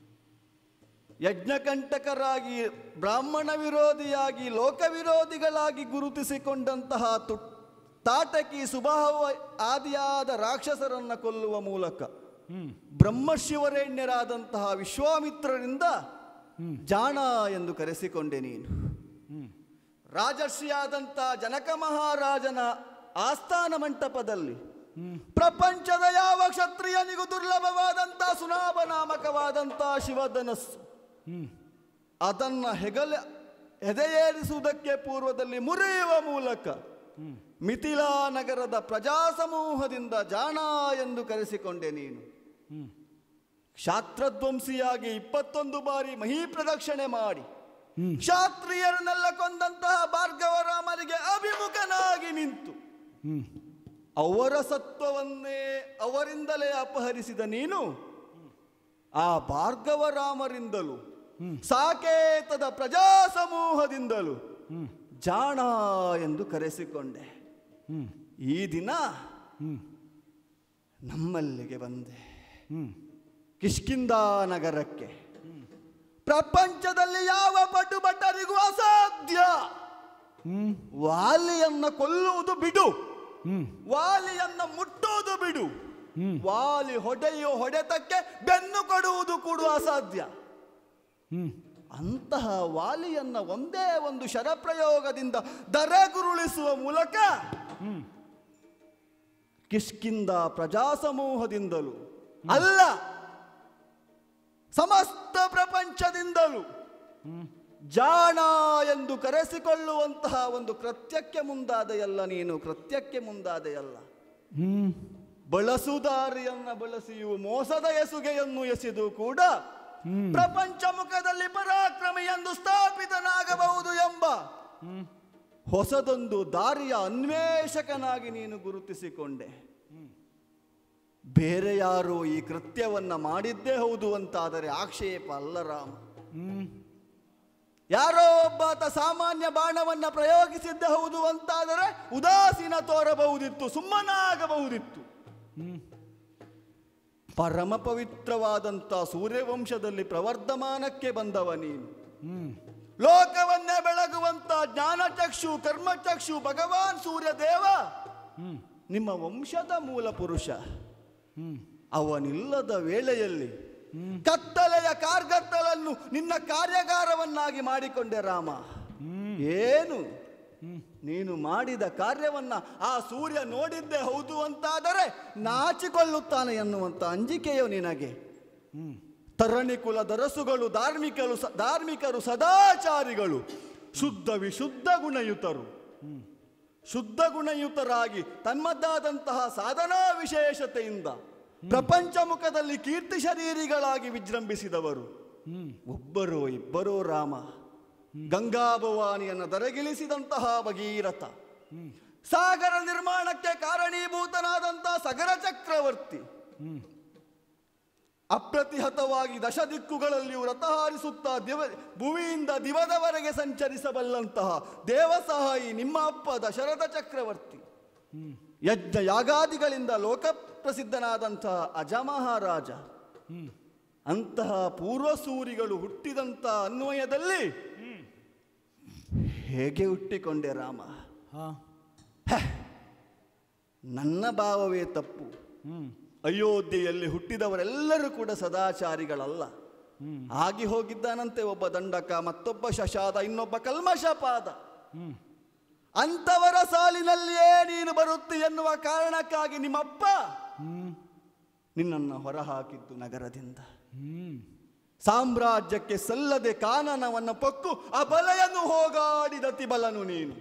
ಯಜ್ಞಕಂಟಕರಾಗಿ ಬ್ರಾಹ್ಮಣ ವಿರೋಧಿಯಾಗಿ ಲೋಕ ವಿರೋಧಿಗಳಾಗಿ ಗುರುತಿಸಿಕೊಂಡಂತಹ ತು ತಾಟಕಿ ಸುಭಾವ ಆದಿಯಾದ ರಾಕ್ಷಸರನ್ನ ಕೊಲ್ಲುವ ಮೂಲಕ ಹ್ಮ್ ಬ್ರಹ್ಮಶಿವರೇಣ್ಯರಾದಂತಹ ವಿಶ್ವಾಮಿತ್ರರಿಂದ ಜಾಣ ಎಂದು ಕರೆಸಿಕೊಂಡೆ ನೀನು ಹ್ಮ್ ರಾಜರ್ಷಿಯಾದಂಥ ಜನಕ ಮಹಾರಾಜನ ಆಸ್ಥಾನ ಮಂಟಪದಲ್ಲಿ ಹ್ಮ್ ಪ್ರಪಂಚದ ಯಾವ ಕ್ಷತ್ರಿಯನಿಗೂ ದುರ್ಲಭವಾದಂಥ ಸುನಾಭ ನಾಮಕವಾದಂಥ ಶಿವಧನಸ್ಸು ಹ್ಮ್ ಅದನ್ನ ಹೆಗಲ ಎದೆಯೇರಿಸುವುದಕ್ಕೆ ಪೂರ್ವದಲ್ಲಿ ಮುರಿಯುವ ಮೂಲಕ ಮಿಥಿಲಾ ನಗರದ ಪ್ರಜಾಸಮೂಹದಿಂದ ಜಾಣ ಎಂದು ಕರೆಸಿಕೊಂಡೆ ನೀನು ಹ್ಮ್ ಕ್ಷಾತ್ರಧ್ವಂಸಿಯಾಗಿ ಇಪ್ಪತ್ತೊಂದು ಬಾರಿ ಮಹೀ ಪ್ರದಕ್ಷಿಣೆ ಮಾಡಿ ಹ್ಮ್. ಕ್ಷಾತ್ರಿಯರನ್ನೆಲ್ಲ ಕೊಂದಂತಹ ಭಾರ್ಗವರಾಮರಿಗೆ ಅಭಿಮುಖನಾಗಿ ನಿಂತು ಹ್ಮ್ ಅವರ ಸತ್ವವನ್ನೇ ಅವರಿಂದಲೇ ಅಪಹರಿಸಿದ ನೀನು ಆ ಭಾರ್ಗವರಾಮರಿಂದಲೂ ಸಾಕೇತದ ಪ್ರಜಾಸಮೂಹದಿಂದಲೂ ಜಾಣ ಎಂದು ಕರೆಸಿಕೊಂಡೆ ಹ್ಮ್ ಈ ದಿನ ಹ್ಮ್ ನಮ್ಮಲ್ಲಿಗೆ ಬಂದೆ ಹ್ಮ್ ಕಿಷ್ಕಿಂದ ನಗರಕ್ಕೆ ಪ್ರಪಂಚದಲ್ಲಿ ಯಾವ ಪಟು ಭಟರಿಗೂ ಅಸಾಧ್ಯ ಹ್ಮ್ ವಾಲಿಯನ್ನ ಕೊಲ್ಲುವುದು ಬಿಡು ಹ್ಮ್ ವಾಲಿಯನ್ನ ಮುಟ್ಟುವುದು ಬಿಡು ಹ್ಮ್. ವಾಲಿ ಹೊಡೆಯುವ ಹೊಡೆತಕ್ಕೆ ಬೆನ್ನು ಕೊಡುವುದು ಕೂಡ ಅಸಾಧ್ಯ ಹ್ಮ್ ಅಂತಹ ವಾಲಿಯನ್ನ ಒಂದೇ ಒಂದು ಶರಪ್ರಯೋಗದಿಂದ ದರಗುರುಳಿಸುವ ಮೂಲಕ ಕಿಷ್ಕಿಂದ ಪ್ರಜಾಸಮೂಹದಿಂದಲೂ ಅಲ್ಲ ಸಮಸ್ತ ಪ್ರಪಂಚದಿಂದಲೂ ಜಾಣ ಎಂದು ಕರೆಸಿಕೊಳ್ಳುವಂತಹ ಒಂದು ಕೃತ್ಯಕ್ಕೆ ಮುಂದಾದೆಯಲ್ಲ ನೀನು ಕೃತ್ಯಕ್ಕೆ ಮುಂದಾದೆಯಲ್ಲ ಹ್ಮ್ ಬಳಸುದಾರಿಯನ್ನ ಬಳಸಿಯು ಮೋಸದ ಎಸುಗೆಯನ್ನು ಎಸೆದು ಕೂಡ ಪ್ರಪಂಚ ಮುಖದಲ್ಲಿ ಪರಾಕ್ರಮಿ ಎಂದು ಸ್ಥಾಪಿತನಾಗಬಹುದು ಎಂಬ ಹೊಸದೊಂದು ದಾರಿಯ ಅನ್ವೇಷಕನಾಗಿ ನೀನು ಗುರುತಿಸಿಕೊಂಡೆ ಬೇರೆ ಯಾರು ಈ ಕೃತ್ಯವನ್ನ ಮಾಡಿದ್ದೇ ಹೌದು ಅಂತಾದರೆ ಆಕ್ಷೇಪ ಅಲ್ಲ ರಾಮ ಹ್ಮ್ ಯಾರೋ ಒಬ್ಬಾತ ಸಾಮಾನ್ಯ ಬಾಣವನ್ನ ಪ್ರಯೋಗಿಸಿದ್ದೇ ಹೌದು ಅಂತಾದರೆ ಉದಾಸೀನ ತೋರಬಹುದಿತ್ತು ಸುಮ್ಮನಾಗಬಹುದಿತ್ತು ಪರಮ ಪವಿತ್ರವಾದಂಥ ಸೂರ್ಯವಂಶದಲ್ಲಿ ಪ್ರವರ್ಧಮಾನಕ್ಕೆ ಬಂದವ ನೀನು ಹ್ಮ್ ಲೋಕವನ್ನೇ ಬೆಳಗುವಂತ ಜ್ಞಾನಚಕ್ಷು ಕರ್ಮಚಕ್ಷು ಭಗವಾನ್ ಸೂರ್ಯ ದೇವ ಹ್ಮ್ ನಿಮ್ಮ ವಂಶದ ಮೂಲ ಪುರುಷ ಹ್ಮ್ ಅವನಿಲ್ಲದ ವೇಳೆಯಲ್ಲಿ ಕತ್ತಲೆಯ ಕಾರ್ಗತ್ತಲನ್ನು ನಿನ್ನ ಕಾರ್ಯಾಗಾರವನ್ನಾಗಿ ಮಾಡಿಕೊಂಡೆ ರಾಮ ಏನು ನೀನು ಮಾಡಿದ ಕಾರ್ಯವನ್ನ ಆ ಸೂರ್ಯ ನೋಡಿದ್ದೇ ಹೌದು ಅಂತಾದರೆ ನಾಚಿಕೊಳ್ಳುತ್ತಾನೆ ಎನ್ನುವಂತ ಅಂಜಿಕೆಯೋ ನಿನಗೆ ತರಣಿ ಕುಲ ದರಸುಗಳು ಧಾರ್ಮಿಕರು ಸ- ಧಾರ್ಮಿಕರು ಸದಾಚಾರಿಗಳು ಶುದ್ಧ ವಿಶುದ್ಧ ಗುಣಯುತರು ಶುದ್ಧ ಗುಣಯುತರಾಗಿ ತಮ್ಮದ್ದಾದಂತಹ ಸಾಧನಾ ವಿಶೇಷತೆಯಿಂದ ಪ್ರಪಂಚ ಮುಖದಲ್ಲಿ ಕೀರ್ತಿ ಶರೀರಿಗಳಾಗಿ ವಿಜೃಂಭಿಸಿದವರು ಒಬ್ಬರೋ ಇಬ್ಬರೋ ರಾಮ ಗಂಗಾಭವಾನಿಯನ್ನು ದರಗಿಳಿಸಿದಂತಹ ಭಗೀರಥ ಸಾಗರ ನಿರ್ಮಾಣಕ್ಕೆ ಕಾರಣೀಭೂತನಾದಂತಹ ಸಗರ ಚಕ್ರವರ್ತಿ ಅಪ್ರತಿಹತವಾಗಿ ದಶ ದಿಕ್ಕುಗಳಲ್ಲಿಯೂ ರಥ ಹಾರಿಸುತ್ತಾ ದಿವ ಭುವಿಯಿಂದ ದಿವದವರೆಗೆ ಸಂಚರಿಸಬಲ್ಲಂತಹ ದೇವಸಹಾಯಿ ನಿಮ್ಮ ಅಪ್ಪ ದಶರಥ ಚಕ್ರವರ್ತಿ ಯಜ್ಞ ಯಾಗಾದಿಗಳಿಂದ ಲೋಕಪ್ರಸಿದ್ಧನಾದಂತಹ ಅಜಮಹಾರಾಜ ಅಂತಹ ಪೂರ್ವಸೂರಿಗಳು ಹುಟ್ಟಿದಂಥ ಅನ್ವಯದಲ್ಲಿ ಹೇಗೆ ಹುಟ್ಟಿಕೊಂಡೆ ರಾಮ ಹಾ ನನ್ನ ಭಾವವೇ ತಪ್ಪು ಹ್ಮ್ ಅಯೋಧ್ಯೆಯಲ್ಲಿ ಹುಟ್ಟಿದವರೆಲ್ಲರೂ ಕೂಡ ಸದಾಚಾರಿಗಳಲ್ಲ ಆಗಿ ಹೋಗಿದ್ದಾನಂತೆ ಒಬ್ಬ ದಂಡಕ ಮತ್ತೊಬ್ಬ ಶಶಾದ ಇನ್ನೊಬ್ಬ ಕಲ್ಮಶಪಾದ ಹ್ಮ್ ಅಂಥವರ ಸಾಲಿನಲ್ಲಿಯೇ ನೀನು ಬರುತ್ತಿ ಎನ್ನುವ ಕಾರಣಕ್ಕಾಗಿ ನಿಮ್ಮಪ್ಪ ಹ್ಮ್ ನಿನ್ನನ್ನು ಹೊರಹಾಕಿದ್ದು ನಗರದಿಂದ ಹ್ಮ್ ಸಾಮ್ರಾಜ್ಯಕ್ಕೆ ಸಲ್ಲದೆ ಕಾನನವನ್ನು ಪೊಕ್ಕು ಆ ಬಲೆಯನ್ನು ಹೋಗಾಡಿದ ತಿಬಲನು ನೀನು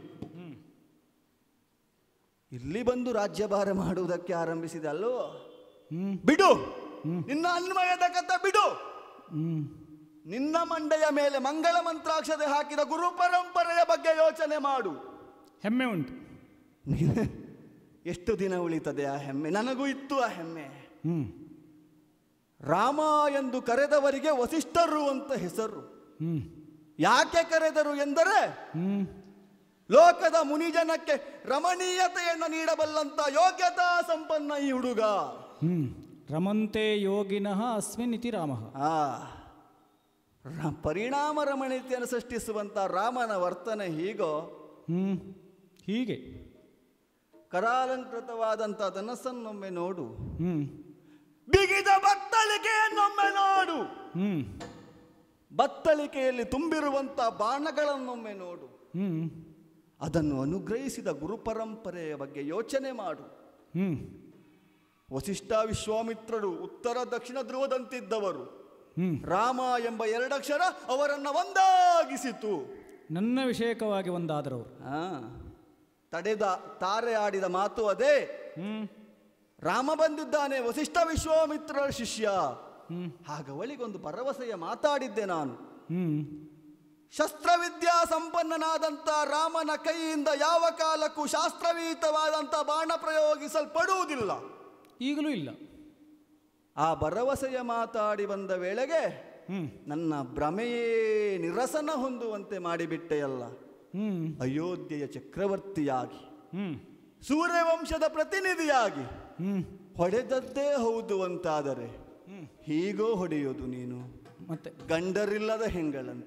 ಇಲ್ಲಿ ಬಂದು ರಾಜ್ಯಭಾರ ಮಾಡುವುದಕ್ಕೆ ಆರಂಭಿಸಿದೆ ಅಲ್ಲೋ ಹ್ಮ್ ಬಿಡು ನಿನ್ನ ಅನ್ವಯದ ಕಥೆ ಬಿಡು ಹ್ಮ್ ನಿನ್ನ ಮಂಡೆಯ ಮೇಲೆ ಮಂಗಳ ಮಂತ್ರಾಕ್ಷತೆ ಹಾಕಿದ ಗುರು ಪರಂಪರೆಯ ಬಗ್ಗೆ ಯೋಚನೆ ಮಾಡು ಹೆಮ್ಮೆ ಉಂಟು ನೀನು ಎಷ್ಟು ದಿನ ಉಳಿತದೆ ಆ ಹೆಮ್ಮೆ ನನಗೂ ಇತ್ತು ಆ ಹೆಮ್ಮೆ ಹ್ಮ್ ರಾಮ ಎಂದು ಕರೆದವರಿಗೆ ವಸಿಷ್ಠರು ಅಂತ ಹೆಸರು ಹ್ಮ್ ಯಾಕೆ ಕರೆದರು ಎಂದರೆ ಹ್ಮ್ ಲೋಕದ ಮುನಿಜನಕ್ಕೆ ರಮಣೀಯತೆಯನ್ನು ನೀಡಬಲ್ಲಂತ ಯೋಗ್ಯತಾ ಸಂಪನ್ನ ಈ ಹುಡುಗ ಹ್ಮ್ ರಮಂತೆ ಯೋಗಿನಃ ಅಸ್ಮಿನ್ ಇತಿ ರಾಮಃ ಆ ರ- ಪರಿಣಾಮ ರಮಣೀಯತೆಯನ್ನು ಸೃಷ್ಟಿಸುವಂತ ರಾಮನ ವರ್ತನೆ ಹೀಗೋ ಹ್ಮ್ ಹೀಗೆ ಕರಾಲಂಕೃತವಾದಂಥ ಧನಸ್ಸನ್ನೊಮ್ಮೆ ನೋಡು ಹ್ಮ್ ಬಿಗಿದ ಬತ್ತಳಿಕೆಯನ್ನೊಮ್ಮೆ ನೋಡು ಹ್ಮ್ ಬತ್ತಳಿಕೆಯಲ್ಲಿ ತುಂಬಿರುವಂತ ಬಾಣಗಳನ್ನೊಮ್ಮೆ ನೋಡು ಹ್ಮ್ ಅದನ್ನು ಅನುಗ್ರಹಿಸಿದ ಗುರು ಪರಂಪರೆಯ ಬಗ್ಗೆ ಯೋಚನೆ ಮಾಡು ಹ್ಮ್ ವಸಿಷ್ಠ ವಿಶ್ವಾಮಿತ್ರರು ಉತ್ತರ ದಕ್ಷಿಣ ಧ್ರುವದಂತಿದ್ದವರು ಹ್ಮ್ ರಾಮ ಎಂಬ ಎರಡಕ್ಷರ ಅವರನ್ನ ಒಂದಾಗಿಸಿತು ನನ್ನ ವಿಷಯಕವಾಗಿ ಒಂದಾದರವರು ಆ, ತಡೆದ ತಾರೆ ಆಡಿದ ಮಾತು ಅದೇ ಹ್ಮ್ ರಾಮ ಬಂದಿದ್ದಾನೆ ವಸಿಷ್ಠ ವಿಶ್ವಾಮಿತ್ರರ ಶಿಷ್ಯ ಹಾಗವಳಿಗೊಂದು ಭರವಸೆಯ ಮಾತಾಡಿದ್ದೆ ನಾನು ಹ್ಮ್ ಶಸ್ತ್ರವಿದ್ಯಾ ಸಂಪನ್ನನಾದಂಥ ರಾಮನ ಕೈಯಿಂದ ಯಾವ ಕಾಲಕ್ಕೂ ಶಾಸ್ತ್ರವೀತವಾದಂಥ ಬಾಣ ಪ್ರಯೋಗಿಸಲ್ಪಡುವುದಿಲ್ಲ ಈಗಲೂ ಇಲ್ಲ ಆ ಭರವಸೆಯ ಮಾತಾಡಿ ಬಂದ ವೇಳೆಗೆ ಹ್ಮ್ ನನ್ನ ಭ್ರಮೆಯೇ ನಿರಸನ ಹೊಂದುವಂತೆ ಮಾಡಿಬಿಟ್ಟೆಯಲ್ಲ ಹ್ಮ್ ಅಯೋಧ್ಯೆಯ ಚಕ್ರವರ್ತಿಯಾಗಿ ಹ್ಮ್ ಸೂರ್ಯವಂಶದ ಪ್ರತಿನಿಧಿಯಾಗಿ ಹ್ಮ್ ಹೊಡೆದದ್ದೇ ಹೌದು ಅಂತಾದರೆ ಹೀಗೋ ಹೊಡೆಯೋದು ನೀನು ಮತ್ತೆ ಗಂಡರಿಲ್ಲದ ಹೆಂಗಳಂತೆ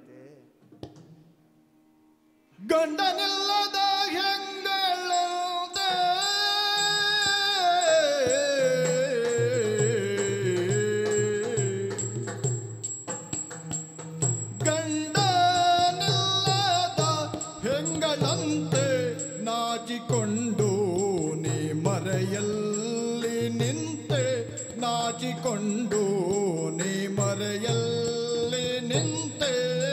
ಗಂಡನಿಲ್ಲದ ಹೆಂಗಳಂತೆ ಗಂಡನಿಲ್ಲದ ಹೆಂಗಳಂತೆ ನಾಚಿಕೊಂಡು ನೀ ಮರೆಯಲ್ಲಿ ನಿಂತೆ ನಾಚಿಕೊಂಡು ನೀ ಮರೆಯಲ್ಲಿ ನಿಂತೆ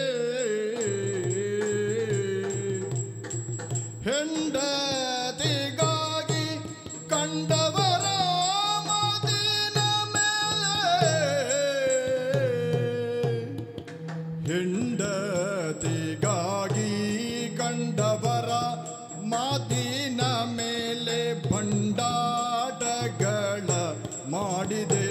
ಹೆಂಡತಿಗಾಗಿ ಕಂಡವರ ಮದಿನ ಮೇಲೆ ಹೆಂಡತಿಗಾಗಿ ಕಂಡವರ ಮಾತಿನ ಮೇಲೆ ಭಂಡಾಟಗಳ ಮಾಡಿದೆ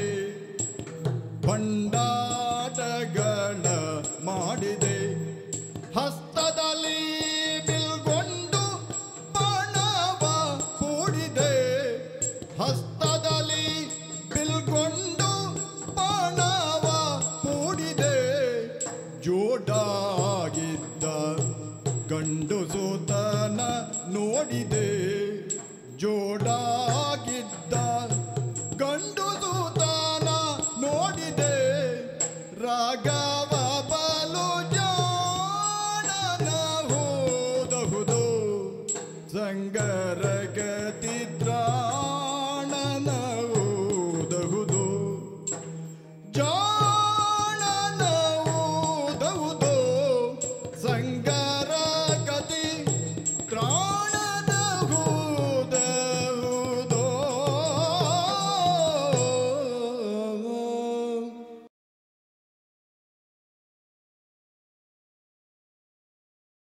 ಭಂಡಾಟಗಳ ಮಾಡಿದೆ ಹಸ್ತದಲ್ಲಿ ಬಿಲ್ಗೊಂಡು ಬಾಣವ ಹೂಡಿದೆ ಹಸ್ತದಲ್ಲಿ ಬಿಲ್ಗೊಂಡು ಬಾಣವ ಹೂಡಿದೆ ಜೋಡಾಗಿದ್ದ ಗಂಡು ಸೂತನ ನೋಡಿದೆ ಜೋಡಾಗಿದ್ದ